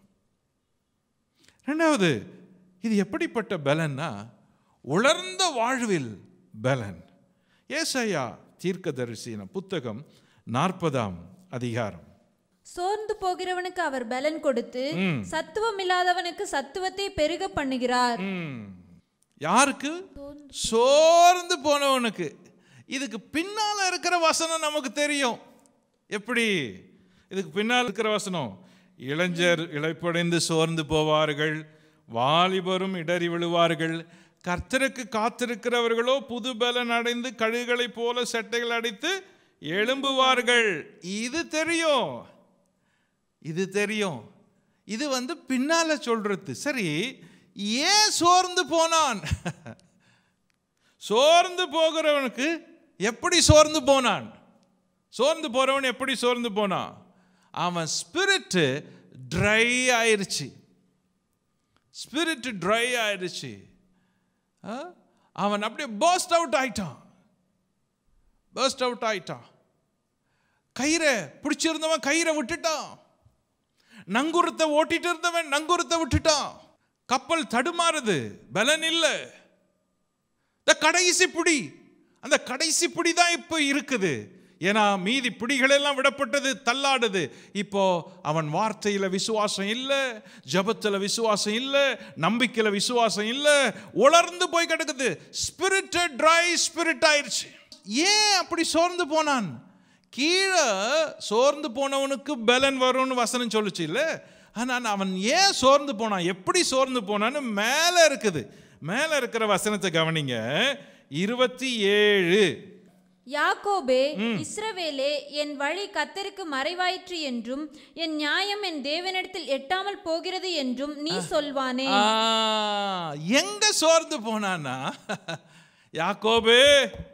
ரெண்டாவது இது எப்படிப்பட்ட பலன்னா உலர்ந்த வாழ்வில் பலன் ஏசாயா தீர்க்கதரிசின புத்தகம் நாற்பதாம் அதிகாரம் சோர்ந்து போகிறவனுக்கு அவர் பலன் கொடுத்து சத்துவம் இல்லாதவனுக்கு சத்துவத்தை பெருக பண்ணுகிறார் ம். யாருக்கு சோர்ந்து போனவனுக்கு இதுக்கு பின்னால இருக்கிற வசனம் நமக்கு தெரியும் எப்படி இதுக்கு பின்னால் இருக்கிற வசனம் இளைஞர் இழைப்படைந்து சோர்ந்து போவார்கள் வாலிபரும் இடறி விழுவார்கள் கர்த்தருக்கு காத்திருக்கிறவர்களோ புது பலன் அடைந்து கழுகுகளைப் போல செட்டைகள் அடித்து எழும்புவார்கள் இது தெரியும் இது தெரியும் இது வந்து பின்னால சொல்றது சரி ஏன் சோர்ந்து போனான் சோர்ந்து போகிறவனுக்கு எப்படி சோர்ந்து போனான் சோர்ந்து போறவன் எப்படி சோர்ந்து போனான் அவன் ஸ்பிரிட் ட்ரை ஆயிருச்சு ஸ்பிரிட் ட்ரை ஆயிடுச்சு ஆ? அவன் அப்படியே பர்ஸ்ட் அவுட் ஆயிட்டான் பர்ஸ்ட் அவுட் ஆயிட்டான் கயிறை பிடிச்சிருந்தவன் கயிறை விட்டுட்டான் நங்குரத்தை ஓட்டிட்டு இருந்தவன் நங்குரத்தை விட்டுட்டான் கப்பல் தடுமாறுது பலன் இல்லை இந்த கடைசி பிடி அந்த கடைசி பிடி தான் இப்போ இருக்குது ஏன்னா மீதி பிடிகள் எல்லாம் விடப்பட்டது தள்ளாடுது இப்போ அவன் வார்த்தையில விசுவாசம் இல்லை ஜபத்துல விசுவாசம் இல்லை நம்பிக்கையில விசுவாசம் இல்லை உலர்ந்து போய் கிடக்குது ஸ்பிரிட் ட்ரை ஸ்பிரிட் ஆயிருச்சு ஏன் அப்படி சோர்ந்து போனான் கீழே சோர்ந்து போனவனுக்கு பலன் வரும்னு வசனம் சொல்லுச்சு இல்லை ஆனால் அவன் ஏன் சோர்ந்து போனான் எப்படி சோர்ந்து போனான்னு மேலே இருக்குது மேலே இருக்கிற வசனத்தை கவனிங்க இருபத்தி ஏழு யாக்கோபே இஸ்ரவேலே என் வழி கத்தருக்கு மறைவாயிற்று என்றும் என் நியாயம் என் தேவனிடத்தில் எட்டாமல் போகிறது என்றும் நீ சொல்வானே ஆ, எங்க சோர்ந்து போனானா யாக்கோபே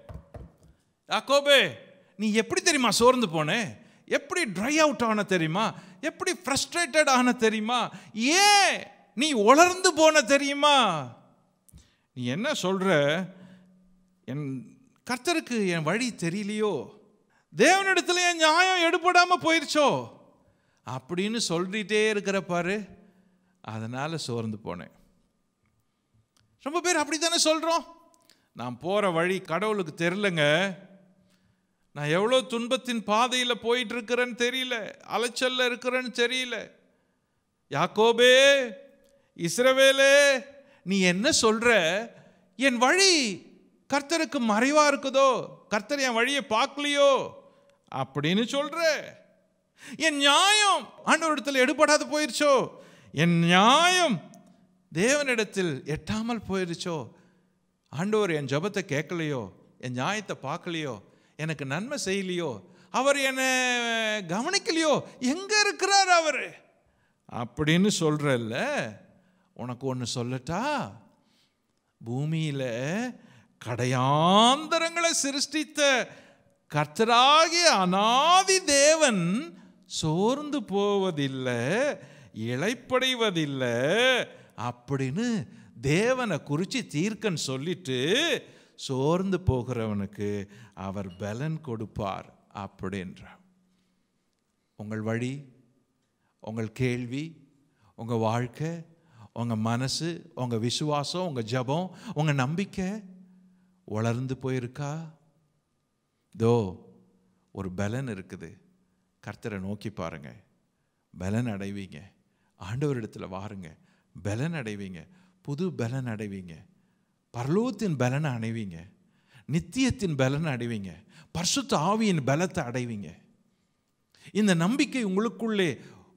யாக்கோபே நீ எப்படி தெரியுமா சோர்ந்து போனே எப்படி ட்ரை அவுட் ஆன தெரியுமா எப்படி ஃப்ரஸ்ட்ரேட்டட் ஆன தெரியுமா ஏன் நீ உலர்ந்து போன தெரியுமா நீ என்ன சொல்ற என் கர்த்தருக்கு என் வழி தெரியலையோ தேவனிடத்துல என் நியாயம் எடுபடாம போயிருச்சோ அப்படின்னு சொல்லிட்டே இருக்கிற பாரு அதனால சோர்ந்து போனேன் ரொம்ப பேர் அப்படி தானே சொல்கிறோம் நான் போகிற வழி கடவுளுக்கு தெரிலங்க நான் எவ்வளோ துன்பத்தின் பாதையில் போயிட்டு இருக்கிறேன்னு தெரியல அலைச்சல்ல இருக்கிறேன்னு தெரியல யாக்கோபே இஸ்ரவேலே நீ என்ன சொல்ற என் வழி கர்த்தருக்கு மறைவா இருக்குதோ கர்த்தர் என் வழியை பார்க்கலையோ அப்படின்னு சொல்ற என் நியாயம் ஆண்டவரிடத்தில் எடுபடாது போயிருச்சோ என் நியாயம் தேவனிடத்தில் எட்டாமல் போயிருச்சோ ஆண்டவர் என் ஜெபத்தை கேட்கலையோ என் நியாயத்தை பார்க்கலையோ எனக்கு நன்மை செய்யலையோ அவர் என்னை கவனிக்கலையோ எங்க இருக்கிறார் அவர் அப்படின்னு சொல்றல்ல உனக்கு ஒன்று சொல்லட்டா பூமியில கடையாந்தரங்களை சிருஷ்டித்த கர்த்தராகிய அனாதி தேவன் சோர்ந்து போவதில்லை இளைப்படைவதில்லை அப்படின்னு தேவனை குறித்து தீர்க்கன் சொல்லிட்டு சோர்ந்து போகிறவனுக்கு அவர் பலன் கொடுப்பார் அப்படின்றார் உங்கள் வழி உங்கள் கேள்வி உங்கள் வாழ்க்கை உங்கள் மனசு உங்கள் விசுவாசம் உங்கள் ஜபம் உங்கள் நம்பிக்கை வளர்ந்து போயிருக்கா தோ ஒரு பலன் இருக்குது கர்த்தரை நோக்கி பாருங்க பலன் அடைவீங்க ஆண்டவரிடத்தில் வாருங்க பலன் அடைவீங்க புது பலன் அடைவீங்க பரலோகத்தின் பலனை அடைவீங்க நித்தியத்தின் பலனை அடைவீங்க பரிசுத்த ஆவியின் பலத்தை அடைவீங்க இந்த நம்பிக்கை உங்களுக்குள்ளே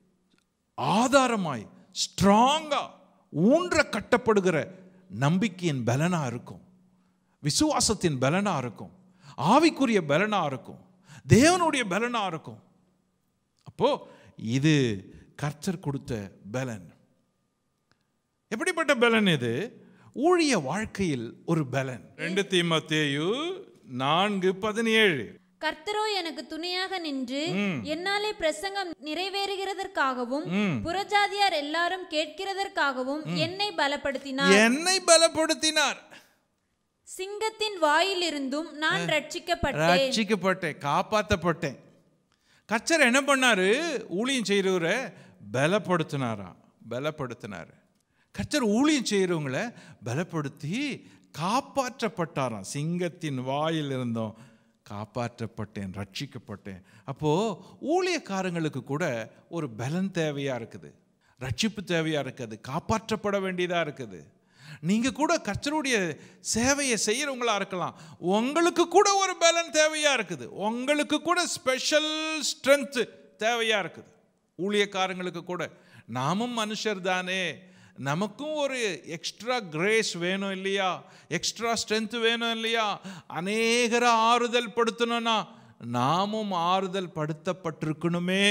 ஆதாரமாய் ஸ்ட்ராங்கா ஊன்ற கட்டப்படுகிற நம்பிக்கையின் பலனா இருக்கும் விசுவாசத்தின் பலனா இருக்கும் ஆவிக்குரிய பலனா இருக்கும் தேவனுடைய பலனா இருக்கும் அப்போ இது கர்த்தர் கொடுத்த பலன் எப்படிப்பட்ட பலன் இது ஊழிய வாழ்க்கையில் ஒரு பலன் ரெண்டு தீமத்தேயு நான்கு பதினேழு கர்த்தரோ எனக்கு துணையாக நின்று என்னாலே பிரசங்கம் நிறைவேறுகிறதற்காகவும் புறஜாதியார் எல்லாரும் கேட்கிறதற்காகவும் என்னை பலப்படுத்தினார் என்னை பலப்படுத்தினார் சிங்கத்தின் வாயிலிருந்தும் நான் ரட்சிக்கப்பட்டேன் ரட்சிக்கப்பட்டேன் காப்பாற்றப்பட்டேன் கர்த்தர் என்ன பண்ணாரு ஊழியம் செய்கிறவரை பலப்படுத்தினாராம் பலப்படுத்தினார் கர்த்தர் ஊழியம் செய்கிறவங்கள பலப்படுத்தி காப்பாற்றப்பட்டாராம் சிங்கத்தின் வாயில் இருந்தோம் காப்பாற்றப்பட்டேன் ரட்சிக்கப்பட்டேன் அப்போது ஊழியக்காரங்களுக்கு கூட ஒரு பலன் தேவையாக இருக்குது ரட்சிப்பு தேவையாக இருக்குது காப்பாற்றப்பட வேண்டியதாக இருக்குது நீங்கள் கூட கர்த்தருடைய சேவையை செய்கிறவங்களா இருக்கலாம் உங்களுக்கு கூட ஒரு பலன் தேவையாக இருக்குது உங்களுக்கு கூட ஸ்பெஷல் ஸ்ட்ரென்த் தேவையாக இருக்குது ஊழியக்காரங்களுக்கு கூட நாமும் மனுஷர் தானே நமக்கும் ஒரு எக்ஸ்ட்ரா கிரேஸ் வேணும் இல்லையா எக்ஸ்ட்ரா ஸ்ட்ரென்த் வேணும் இல்லையா அநேகரை ஆறுதல் படுத்தணும்னா நாமும் ஆறுதல் படுத்தப்பட்டிருக்கணுமே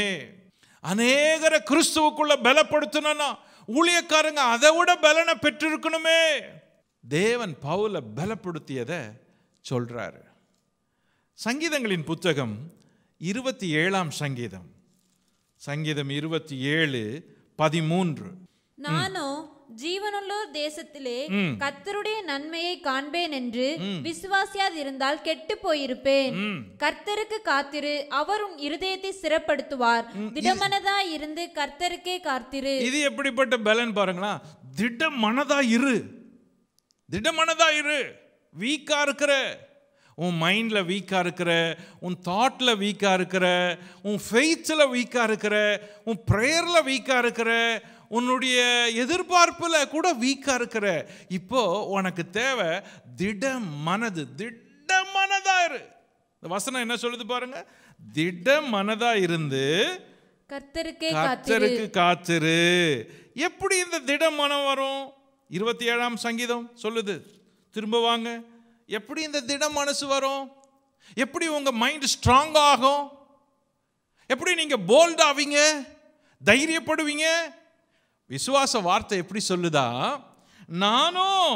அநேகரை கிறிஸ்துவுக்குள்ள பலப்படுத்தணும்னா ஊழியக்காரங்க அதை விட பலனை பெற்றிருக்கணுமே தேவன் பவுல பலப்படுத்தியதை சொல்றாரு சங்கீதங்களின் புத்தகம் இருபத்தி ஏழாம் சங்கீதம் சங்கீதம் இருபத்தி ஏழு பதிமூன்று நானோ ஜீவனுள்ளோர் தேசத்திலே கர்த்தருடைய நன்மையை காண்பேன் என்று விசுவாசியாதிருந்தால் கெட்டு போயிருப்பேன் கர்த்தருக்கு காத்திரு அவர் உன் இருதயத்தை சிறப்படுத்துவார் திடமனதாய் இருந்து கர்த்தருக்கே காத்திரு இது எப்படிப்பட்ட பலன் பாருங்களா திட மனதா இரு திட மனதா இரு வீக்கா இருக்கிற உன் மைண்டில் வீக்காக இருக்கிற உன் தாட்டில் வீக்காக இருக்கிற உன் ஃபெய்த்தில் வீக்காக இருக்கிற உன் ப்ரேயரில் வீக்காக இருக்கிற உன்னுடைய எதிர்பார்ப்பில் கூட வீக்காக இருக்கிற இப்போ உனக்கு தேவை திட மனது திட மனதா இரு இந்த வசனம் என்ன சொல்லுது பாருங்க திட மனதா இருந்து கர்த்தருக்கே காத்திரு கர்த்தருக்கு காத்திரு எப்படி இந்த திட மனம் வரும் இருபத்தி ஏழாம் சங்கீதம் சொல்லுது திரும்ப வாங்க எப்படி இந்த திட மனசு வரும் எப்படி உங்க மைண்ட் ஸ்ட்ராங் ஆகும் எப்படி நீங்க போல்ட் ஆவீங்க தைரியப்படுவீங்க விசுவாச வார்த்தை எப்படி சொல்லுதா நானும்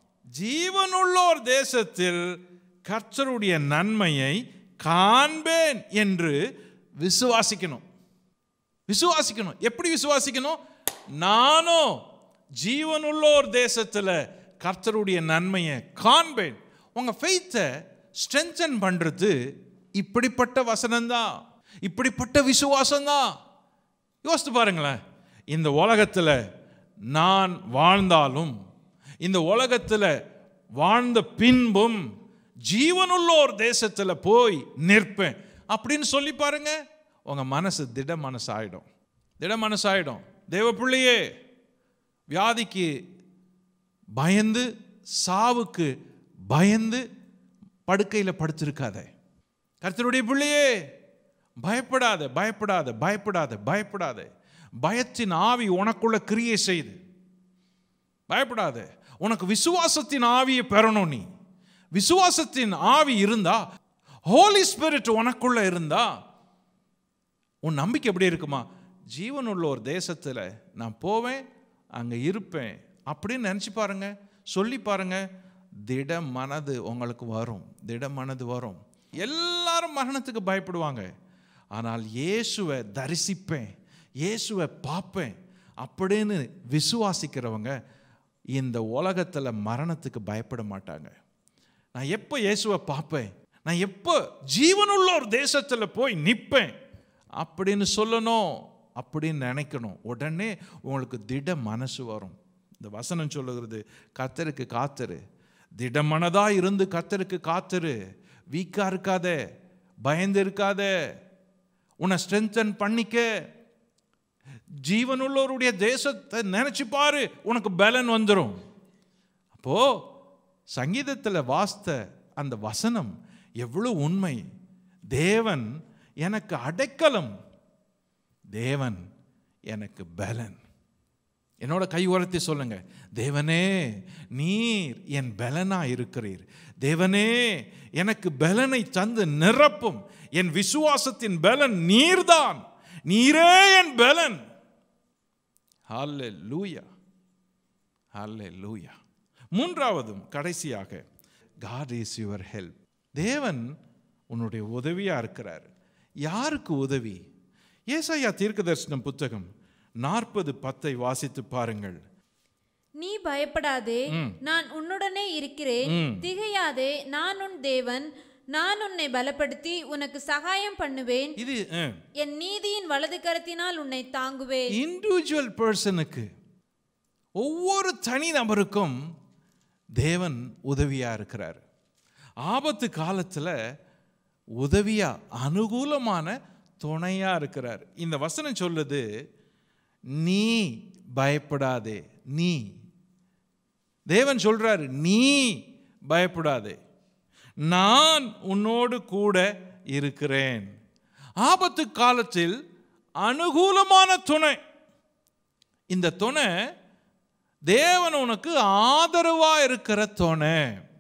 ஜீவனுள்ளோர் தேசத்தில் கர்த்தருடைய நன்மையை காண்பேன் என்று விசுவாசிக்கணும் விசுவாசிக்கணும் எப்படி விசுவாசிக்கணும் நானும் ஜீவனுள்ளோர் தேசத்தில் கர்த்தருடைய நன்மையை காண்பேன் உங்கள் ஃபெய்த்தை ஸ்ட்ரென்தன் பண்ணுறது இப்படிப்பட்ட வசனம்தான் இப்படிப்பட்ட விசுவாசம்தான் யோசித்து பாருங்களேன் இந்த உலகத்தில் நான் வாழ்ந்தாலும் இந்த உலகத்தில் வாழ்ந்த பின்பும் ஜீவனுள்ளோர் தேசத்தில் போய் நிற்பேன் அப்படின்னு சொல்லி பாருங்க உங்க மனசு திட மனசு ஆயிடும் திட மனசு ஆயிடும் தேவ பிள்ளையே வியாதிக்கு பயந்து சாவுக்கு பயந்து படுக்கையில் படுத்திருக்காத கர்த்தருடைய பிள்ளையே பயப்படாத பயப்படாத பயப்படாத பயப்படாத பயத்தின் ஆவி உனக்குள்ள கிரியை செய்து பயப்படாத உனக்கு விசுவாசத்தின் ஆவியை பெறணும் நீ விசுவாசத்தின் ஆவி இருந்தா ஹோலி ஸ்பிரிட் உனக்குள்ள இருந்தா உன் நம்பிக்கை எப்படி இருக்குமா ஜீவனுள்ள ஒரு தேசத்தில் நான் போவேன் அங்கே இருப்பேன் அப்படின்னு நினச்சி பாருங்க சொல்லி பாருங்க திட மனது உங்களுக்கு வரும் திட மனது வரும் எல்லாரும் மரணத்துக்கு பயப்படுவாங்க ஆனால் இயேசுவை தரிசிப்பேன் இயேசுவை பார்ப்பேன் அப்படின்னு விசுவாசிக்கிறவங்க இந்த உலகத்தில் மரணத்துக்கு பயப்பட மாட்டாங்க நான் எப்போ இயேசுவை பார்ப்பேன் நான் எப்போ ஜீவனுள்ள ஒரு தேசத்தில் போய் நிற்பேன் அப்படின்னு சொல்லணும் அப்படின்னு நினைக்கணும் உடனே உங்களுக்கு திட மனசு வரும் இந்த வசனம் சொல்லுகிறது கத்தருக்கு காத்துரு திடமனதா இருந்து கத்தருக்கு காத்துரு வீக்கா இருக்காதே பயந்து இருக்காதே உன்னை ஸ்ட்ரென்தன் பண்ணிக்க ஜீவனுள்ளவருடைய தேசத்தை நினைச்சு பாரு உனக்கு பலன் வந்துடும் அப்போ சங்கீதத்தில் வாஸ்த அந்த வசனம் எவ்வளவு உண்மை தேவன் எனக்கு அடைக்கலம் தேவன் எனக்கு பலன் என்னோட கை உரத்தி சொல்லுங்க தேவனே நீர் என் பலனா இருக்கிறீர் தேவனே எனக்கு பலனை தந்து நிரப்பும் என் விசுவாசத்தின் பலன் நீர்தான் நீரே என் பலன் ஹல்லே லூயா ஹல்லே லூயா மூன்றாவதும் கடைசியாக காட் இஸ் யுவர் ஹெல்ப் தேவன் உன்னுடைய உதவியா இருக்கிறார் யாருக்கு உதவி ஏசாயா தீர்க்கதரிசனம் புத்தகம் நாற்பது பத்தை வாசித்து பாருங்கள் நீ பயப்படாதே நான் உன்னுடனே இருக்கிறேன் திகையாதே நான் உன் தேவன் நான் உன்னை பலப்படுத்தி உனக்கு சகாயம் பண்ணுவேன் இது என் நீதியின் வலது கரத்தினால் உன்னை தாங்குவேன் இண்டிவிஜுவல் பர்சனுக்கு ஒவ்வொரு தனி நபருக்கும் தேவன் உதவியா இருக்கிறார் ஆபத்து காலத்தில் உதவியா அனுகூலமான துணையா இருக்கிறார் இந்த வசனம் சொல்லுது நீ பயப்படாதே நீ தேவன் சொல்றாரு நீ பயப்படாதே நான் உன்னோடு கூட இருக்கிறேன் ஆபத்து காலத்தில் அனுகூலமான துணை இந்த துணை தேவன் உனக்கு ஆதரவா இருக்கிற துணை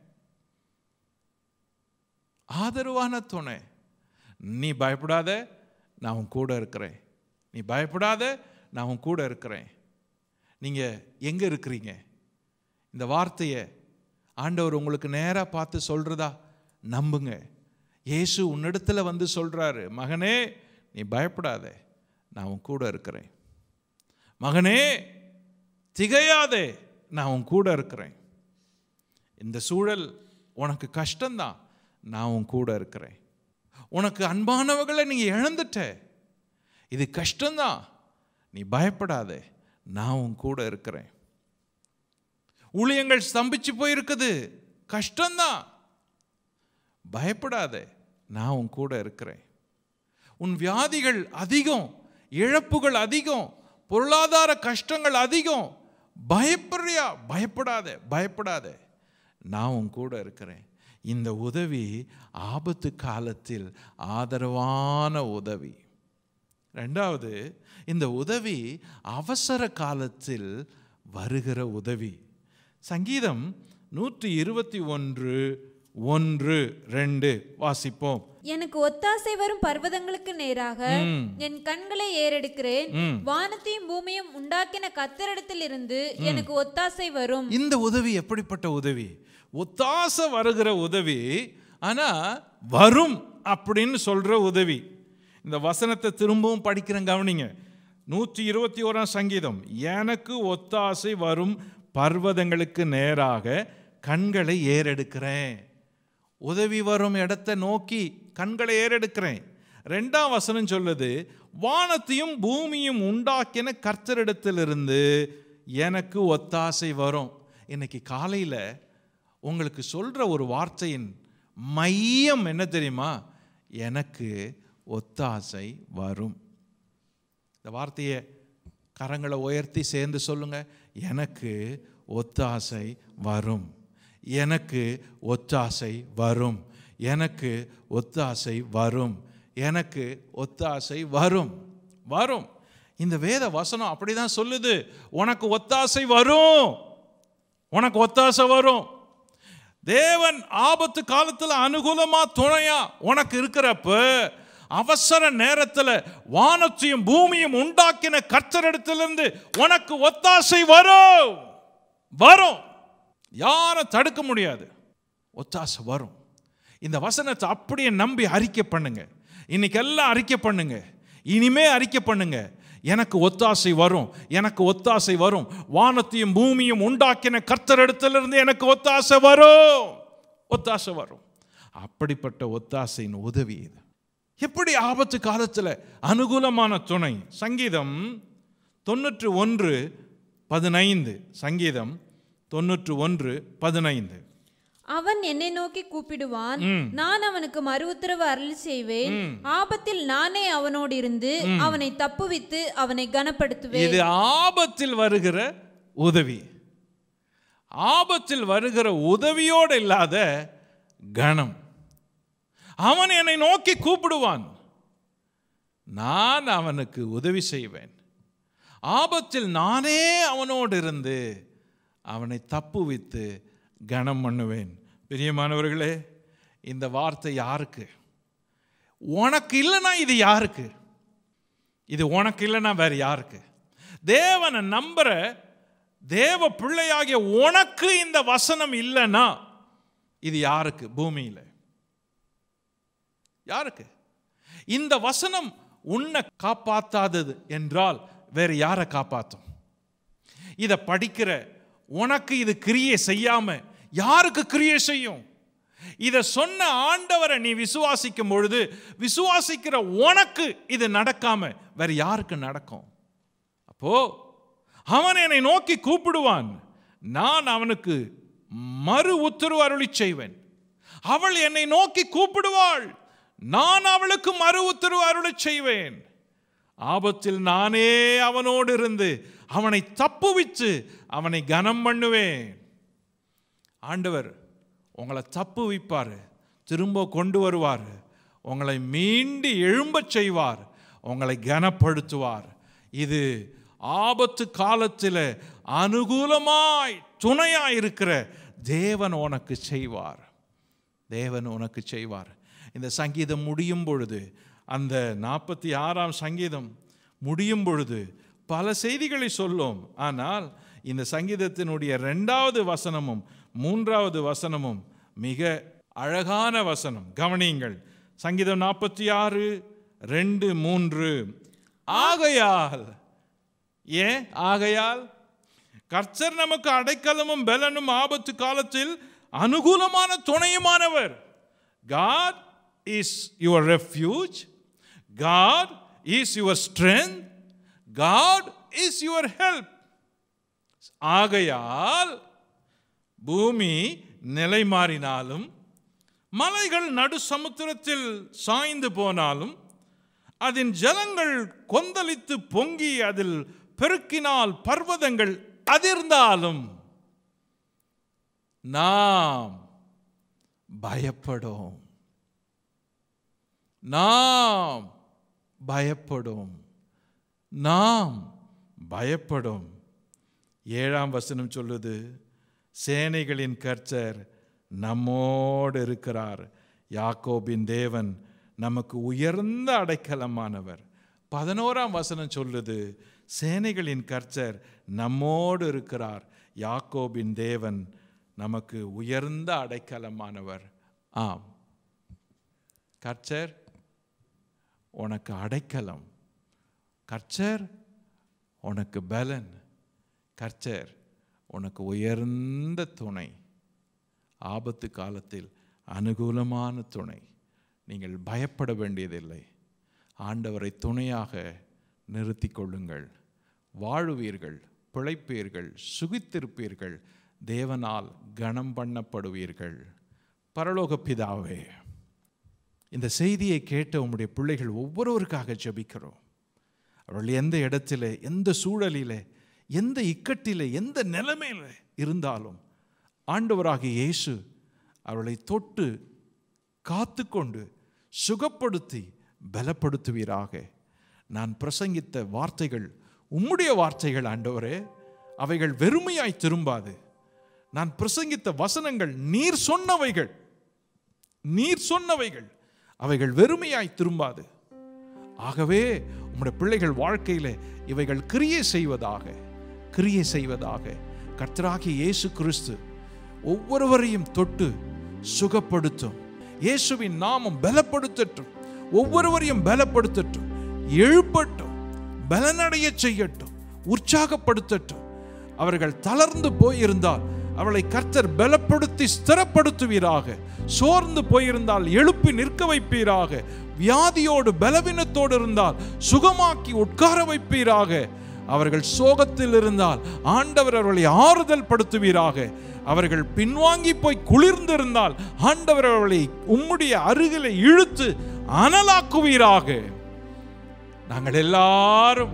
ஆதரவான துணை நீ பயப்படாத நான் உன் கூட இருக்கிறேன் நீ பயப்படாத நான் உன் கூட இருக்கிறேன் நீங்கள் எங்கே இருக்கிறீங்க இந்த வார்த்தையை ஆண்டவர் உங்களுக்கு நேராக பார்த்து சொல்கிறதா நம்புங்க இயேசு உன்னிடத்துல வந்து சொல்கிறாரு மகனே நீ பயப்படாத நான் உன் கூட இருக்கிறேன் மகனே திகையாதே நான் உன் கூட இருக்கிறேன் இந்த சூழல் உனக்கு கஷ்டம்தான் நான் உன் கூட இருக்கிறேன் உனக்கு அன்பானவர்களை நீ இழந்துட்ட இது கஷ்டம்தான் நீ பயப்படாதே நான் உன் கூட இருக்கிறேன் ஊழியங்கள் ஸ்தம்பிச்சு போயிருக்குது கஷ்டம்தான் பயப்படாதே நான் உன் கூட இருக்கிறேன் உன் வியாதிகள் அதிகம் இழப்புகள் அதிகம் பொருளாதார கஷ்டங்கள் அதிகம் பயப்படுறியா பயப்படாத பயப்படாத நான் உன் கூட இருக்கிறேன் இந்த உதவி ஆபத்து காலத்தில் ஆதரவான உதவி ரெண்டாவது இந்த உதவி அவசர காலத்தில் வருகிற உதவி சங்கீதம் நூற்றி இருபத்தி ஒன்று ஒன்று ரெண்டு வாசிப்போம் எனக்கு ஒத்தாசை வரும் பர்வதங்களுக்கு நேராக ம். என் கண்களை ஏறெடுக்கிறேன் ம். வானத்தையும் பூமியும் உண்டாக்கின கத்தரிடத்தில் இருந்து எனக்கு ஒத்தாசை வரும் இந்த உதவி எப்படிப்பட்ட உதவி ஒத்தாச வருகிற உதவி ஆனா வரும் அப்படின்னு சொல்ற உதவி இந்த வசனத்தை திரும்பவும் படிக்கிறேன் கவனிங்க நூற்றி இருபத்தி ஓராம் சங்கீதம் எனக்கு ஒத்தாசை வரும் பர்வதங்களுக்கு நேராக கண்களை ஏறெடுக்கிறேன் உதவி வரும் இடத்தை நோக்கி கண்களை ஏறெடுக்கிறேன் ரெண்டாம் வசனம் சொல்லுது வானத்தையும் பூமியும் உண்டாக்கின கர்த்தரிடத்திலிருந்து எனக்கு ஒத்தாசை வரும் இன்னைக்கு காலையில் உங்களுக்கு சொல்கிற ஒரு வார்த்தையின் மையம் என்ன தெரியுமா எனக்கு ஒத்தாசை வரும் இந்த வார்த்தையை கரங்களை உயர்த்தி சேர்ந்து சொல்லுங்க எனக்கு ஒத்தாசை வரும் எனக்கு ஒத்தாசை வரும் எனக்கு ஒத்தாசை வரும் எனக்கு ஒத்தாசை வரும் வரும் இந்த வேத வசனம் அப்படிதான் சொல்லுது உனக்கு ஒத்தாசை வரும் உனக்கு ஒத்தாசை வரும் தேவன் ஆபத்து காலத்தில் அனுகூலமா துணையா உனக்கு இருக்கிறப்ப அவசர நேரத்தில் வானத்தையும் பூமியும் உண்டாக்கின கர்த்தரிடத்திலிருந்து உனக்கு ஒத்தாசை வரும் வரும் யாரும் தடுக்க முடியாது ஒத்தாசை வரும் இந்த வசனத்தை அப்படியே நம்பி அறிக்கை பண்ணுங்க இன்னைக்கு எல்லாம் அறிக்கை பண்ணுங்க இனிமே அறிக்கை பண்ணுங்க எனக்கு ஒத்தாசை வரும் எனக்கு ஒத்தாசை வரும் வானத்தையும் பூமியும் உண்டாக்கின கர்த்தரிடத்திலிருந்து எனக்கு ஒத்தாசை வரும் ஒத்தாசை வரும் அப்படிப்பட்ட ஒத்தாசையின் உதவி இது எப்படி ஆபத்து காலத்தில் அனுகூலமான துணை சங்கீதம் தொண்ணூற்று ஒன்று பதினைந்து சங்கீதம் தொண்ணூற்று ஒன்று பதினைந்து அவன் என்னை நோக்கி கூப்பிடுவான் ம். நான் அவனுக்கு மறு உத்தரவு அருள் செய்வேன் ஆபத்தில் நானே அவனோடு இருந்து அவனை தப்புவித்து அவனை கனப்படுத்துவேன் இது ஆபத்தில் வருகிற உதவி ஆபத்தில் வருகிற உதவியோடு இல்லாத கணம் அவன் என்னை நோக்கி கூப்பிடுவான் நான் அவனுக்கு உதவி செய்வேன் ஆபத்தில் நானே அவனோடு இருந்து அவனை தப்புவித்து கனம் பண்ணுவேன் பிரியமானவர்களே இந்த வார்த்தை யாருக்கு உனக்கு இல்லைன்னா இது யாருக்கு இது உனக்கு இல்லைன்னா வேற யாருக்கு தேவனை நம்புற தேவ பிள்ளையாகிய உனக்கு இந்த வசனம் இல்லைன்னா இது யாருக்கு பூமியில் யாருக்கு இந்த வசனம் உன்னை காப்பாத்தாதது என்றால் வேற யாரை காப்பாற்றும் இதை படிக்கிற உனக்கு இது கிரியை செய்யாம யாருக்கு கிரியை செய்யும் இதை சொன்ன ஆண்டவரை நீ விசுவாசிக்கும் பொழுது விசுவாசிக்கிற உனக்கு இது நடக்காம வேற யாருக்கு நடக்கும் அப்போ அவன் என்னை நோக்கி கூப்பிடுவான் நான் அவனுக்கு மறு உத்தரவு அருளி செய்வேன் அவள் என்னை நோக்கி கூப்பிடுவாள் நான் அவளுக்கு மறு உத்தரவு அருளச் செய்வேன் ஆபத்தில் நானே அவனோடு இருந்து அவனை தப்புவித்து அவனை கனம் பண்ணுவேன் ஆண்டவர் உங்களை தப்புவிப்பார் திரும்ப கொண்டு வருவார் உங்களை மீண்டு எழும்பச் செய்வார் உங்களை கனப்படுத்துவார் இது ஆபத்து காலத்தில் அனுகூலமாய் துணையாய் இருக்கிற தேவன் உனக்கு செய்வார் தேவன் உனக்கு செய்வார் இந்த சங்கீதம் முடியும் பொழுது அந்த நாற்பத்தி ஆறாம் சங்கீதம் முடியும் பொழுது பல செய்திகளை சொல்லும் ஆனால் இந்த சங்கீதத்தினுடைய ரெண்டாவது வசனமும் மூன்றாவது வசனமும் மிக அழகான வசனம் கவனியுங்கள் சங்கீதம் நாற்பத்தி ஆறு ரெண்டு மூன்று ஆகையால் ஏன் ஆகையால் கர்த்தர் நமக்கு அடைக்கலமும் பலனும் ஆபத்து காலத்தில் அனுகூலமான துணையுமானவர் God is your refuge. God is your strength. God is your help. ஆகையால் பூமி நிலை மாறினாலும் மலைகள் நடு சமுத்திரத்தில் சாய்ந்து போனாலும் அதன் ஜலங்கள் கொந்தளித்து பொங்கி அதில் பெருக்கினால் பர்வதங்கள் அதிர்ந்தாலும் நாம் பயப்படும் நாம் பயப்படும் நாம் பயப்படும் ஏழாம் வசனம் சொல்லுது சேனைகளின் கர்த்தர் நம்மோடு இருக்கிறார் யாக்கோபின் தேவன் நமக்கு உயர்ந்த அடைக்கலமானவர் பதினோராம் வசனம் சொல்லுது சேனைகளின் கர்த்தர் நம்மோடு இருக்கிறார் யாக்கோபின் தேவன் நமக்கு உயர்ந்த அடைக்கலமானவர் ஆம் கர்த்தர் உனக்கு அடைக்கலம் கர்த்தர் உனக்கு பலன் கர்த்தர் உனக்கு உயர்ந்த துணை ஆபத்து காலத்தில் அனுகூலமான துணை நீங்கள் பயப்பட வேண்டியதில்லை ஆண்டவரை துணையாக நிறுத்திக் கொள்ளுங்கள் வாழுவீர்கள் பிழைப்பீர்கள் சுகித்திருப்பீர்கள் தேவனால் கனம் பண்ணப்படுவீர்கள் பரலோக பிதாவே இந்த செய்தியை கேட்ட உம்முடைய பிள்ளைகள் ஒவ்வொருவருக்காக ஜெபிக்கிறோம் அவர்கள் எந்த இடத்துல எந்த சூழலிலே எந்த இக்கட்டிலே எந்த நிலைமையில இருந்தாலும் ஆண்டவராகிய இயேசு அவர்களை தொட்டு காத்துக்கொண்டு சுகப்படுத்தி பலப்படுத்துவீராக நான் பிரசங்கித்த வார்த்தைகள் உம்முடைய வார்த்தைகள் ஆண்டவரே அவைகள் வெறுமையாய் திரும்பாது நான் பிரசங்கித்த வசனங்கள் நீர் சொன்னவைகள் நீர் சொன்னவைகள் அவைகள் வெறுமையாய் திரும்பாது ஆகவே உம்முடைய பிள்ளைகள் வாழ்க்கையில இவைகள் கிரியை செய்வதாக கிரியை செய்வதாக கர்த்தராகிய இயேசு கிறிஸ்து ஒவ்வொருவரையும் தொட்டு சுகப்படுத்தும் இயேசுவின் நாமம் பலப்படுத்தட்டும் ஒவ்வொருவரையும் பலப்படுத்தட்டும் எழுப்பட்டும் பலனடைய செய்யட்டும் உற்சாகப்படுத்தட்டும் அவர்கள் தளர்ந்து போயிருந்தால் அவளை கர்த்தர் பலப்படுத்தி ஸ்திரப்படுத்துவீராக சோர்ந்து போயிருந்தால் எழுப்பி நிற்க வைப்பீராக வியாதியோடு பலவீனத்தோடு இருந்தால் சுகமாக்கி உட்கார வைப்பீராக அவர்கள் சோகத்தில் இருந்தால் ஆண்டவர் அவர்களை ஆறுதல் படுத்துவீராக அவர்கள் பின்வாங்கி போய் குளிர்ந்திருந்தால் ஆண்டவர் அவர்களை உம்முடைய அருகிலே இழுத்து அனலாக்குவீராக நாங்கள் எல்லாரும்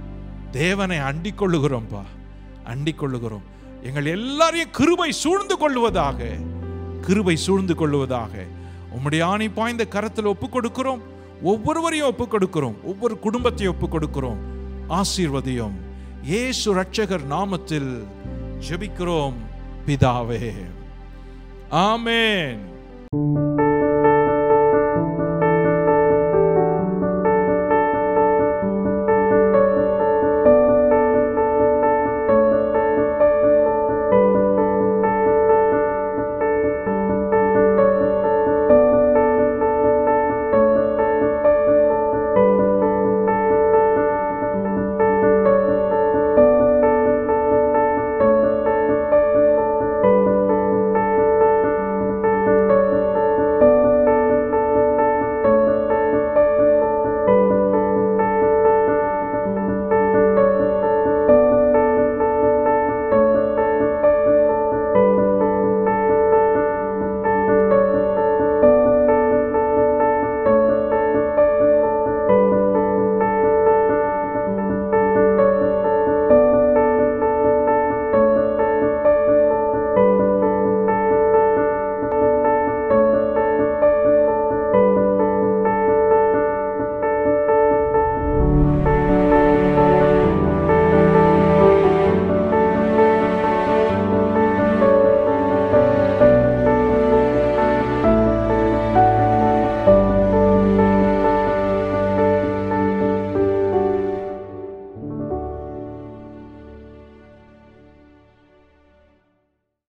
தேவனை அண்டிக் கொள்ளுகிறோம்ப்பா அண்டிக் கொள்ளுகிறோம் எங்கள் எல்லாரையும் கிருபை சூழ்ந்து கொள்வதாக கிருபை சூழ்ந்து கொள்வதாக உம்முடைய ஆணி பாய்ந்த கரத்தில் ஒப்புக் கொடுக்கிறோம் ஒவ்வொருவரையும் ஒப்புக் கொடுக்கிறோம் ஒவ்வொரு குடும்பத்தையும் ஒப்புக் கொடுக்கிறோம் ஆசீர்வதியும் இயேசு ரட்சகர் நாமத்தில் ஜெபிக்கிறோம் பிதாவே ஆமென்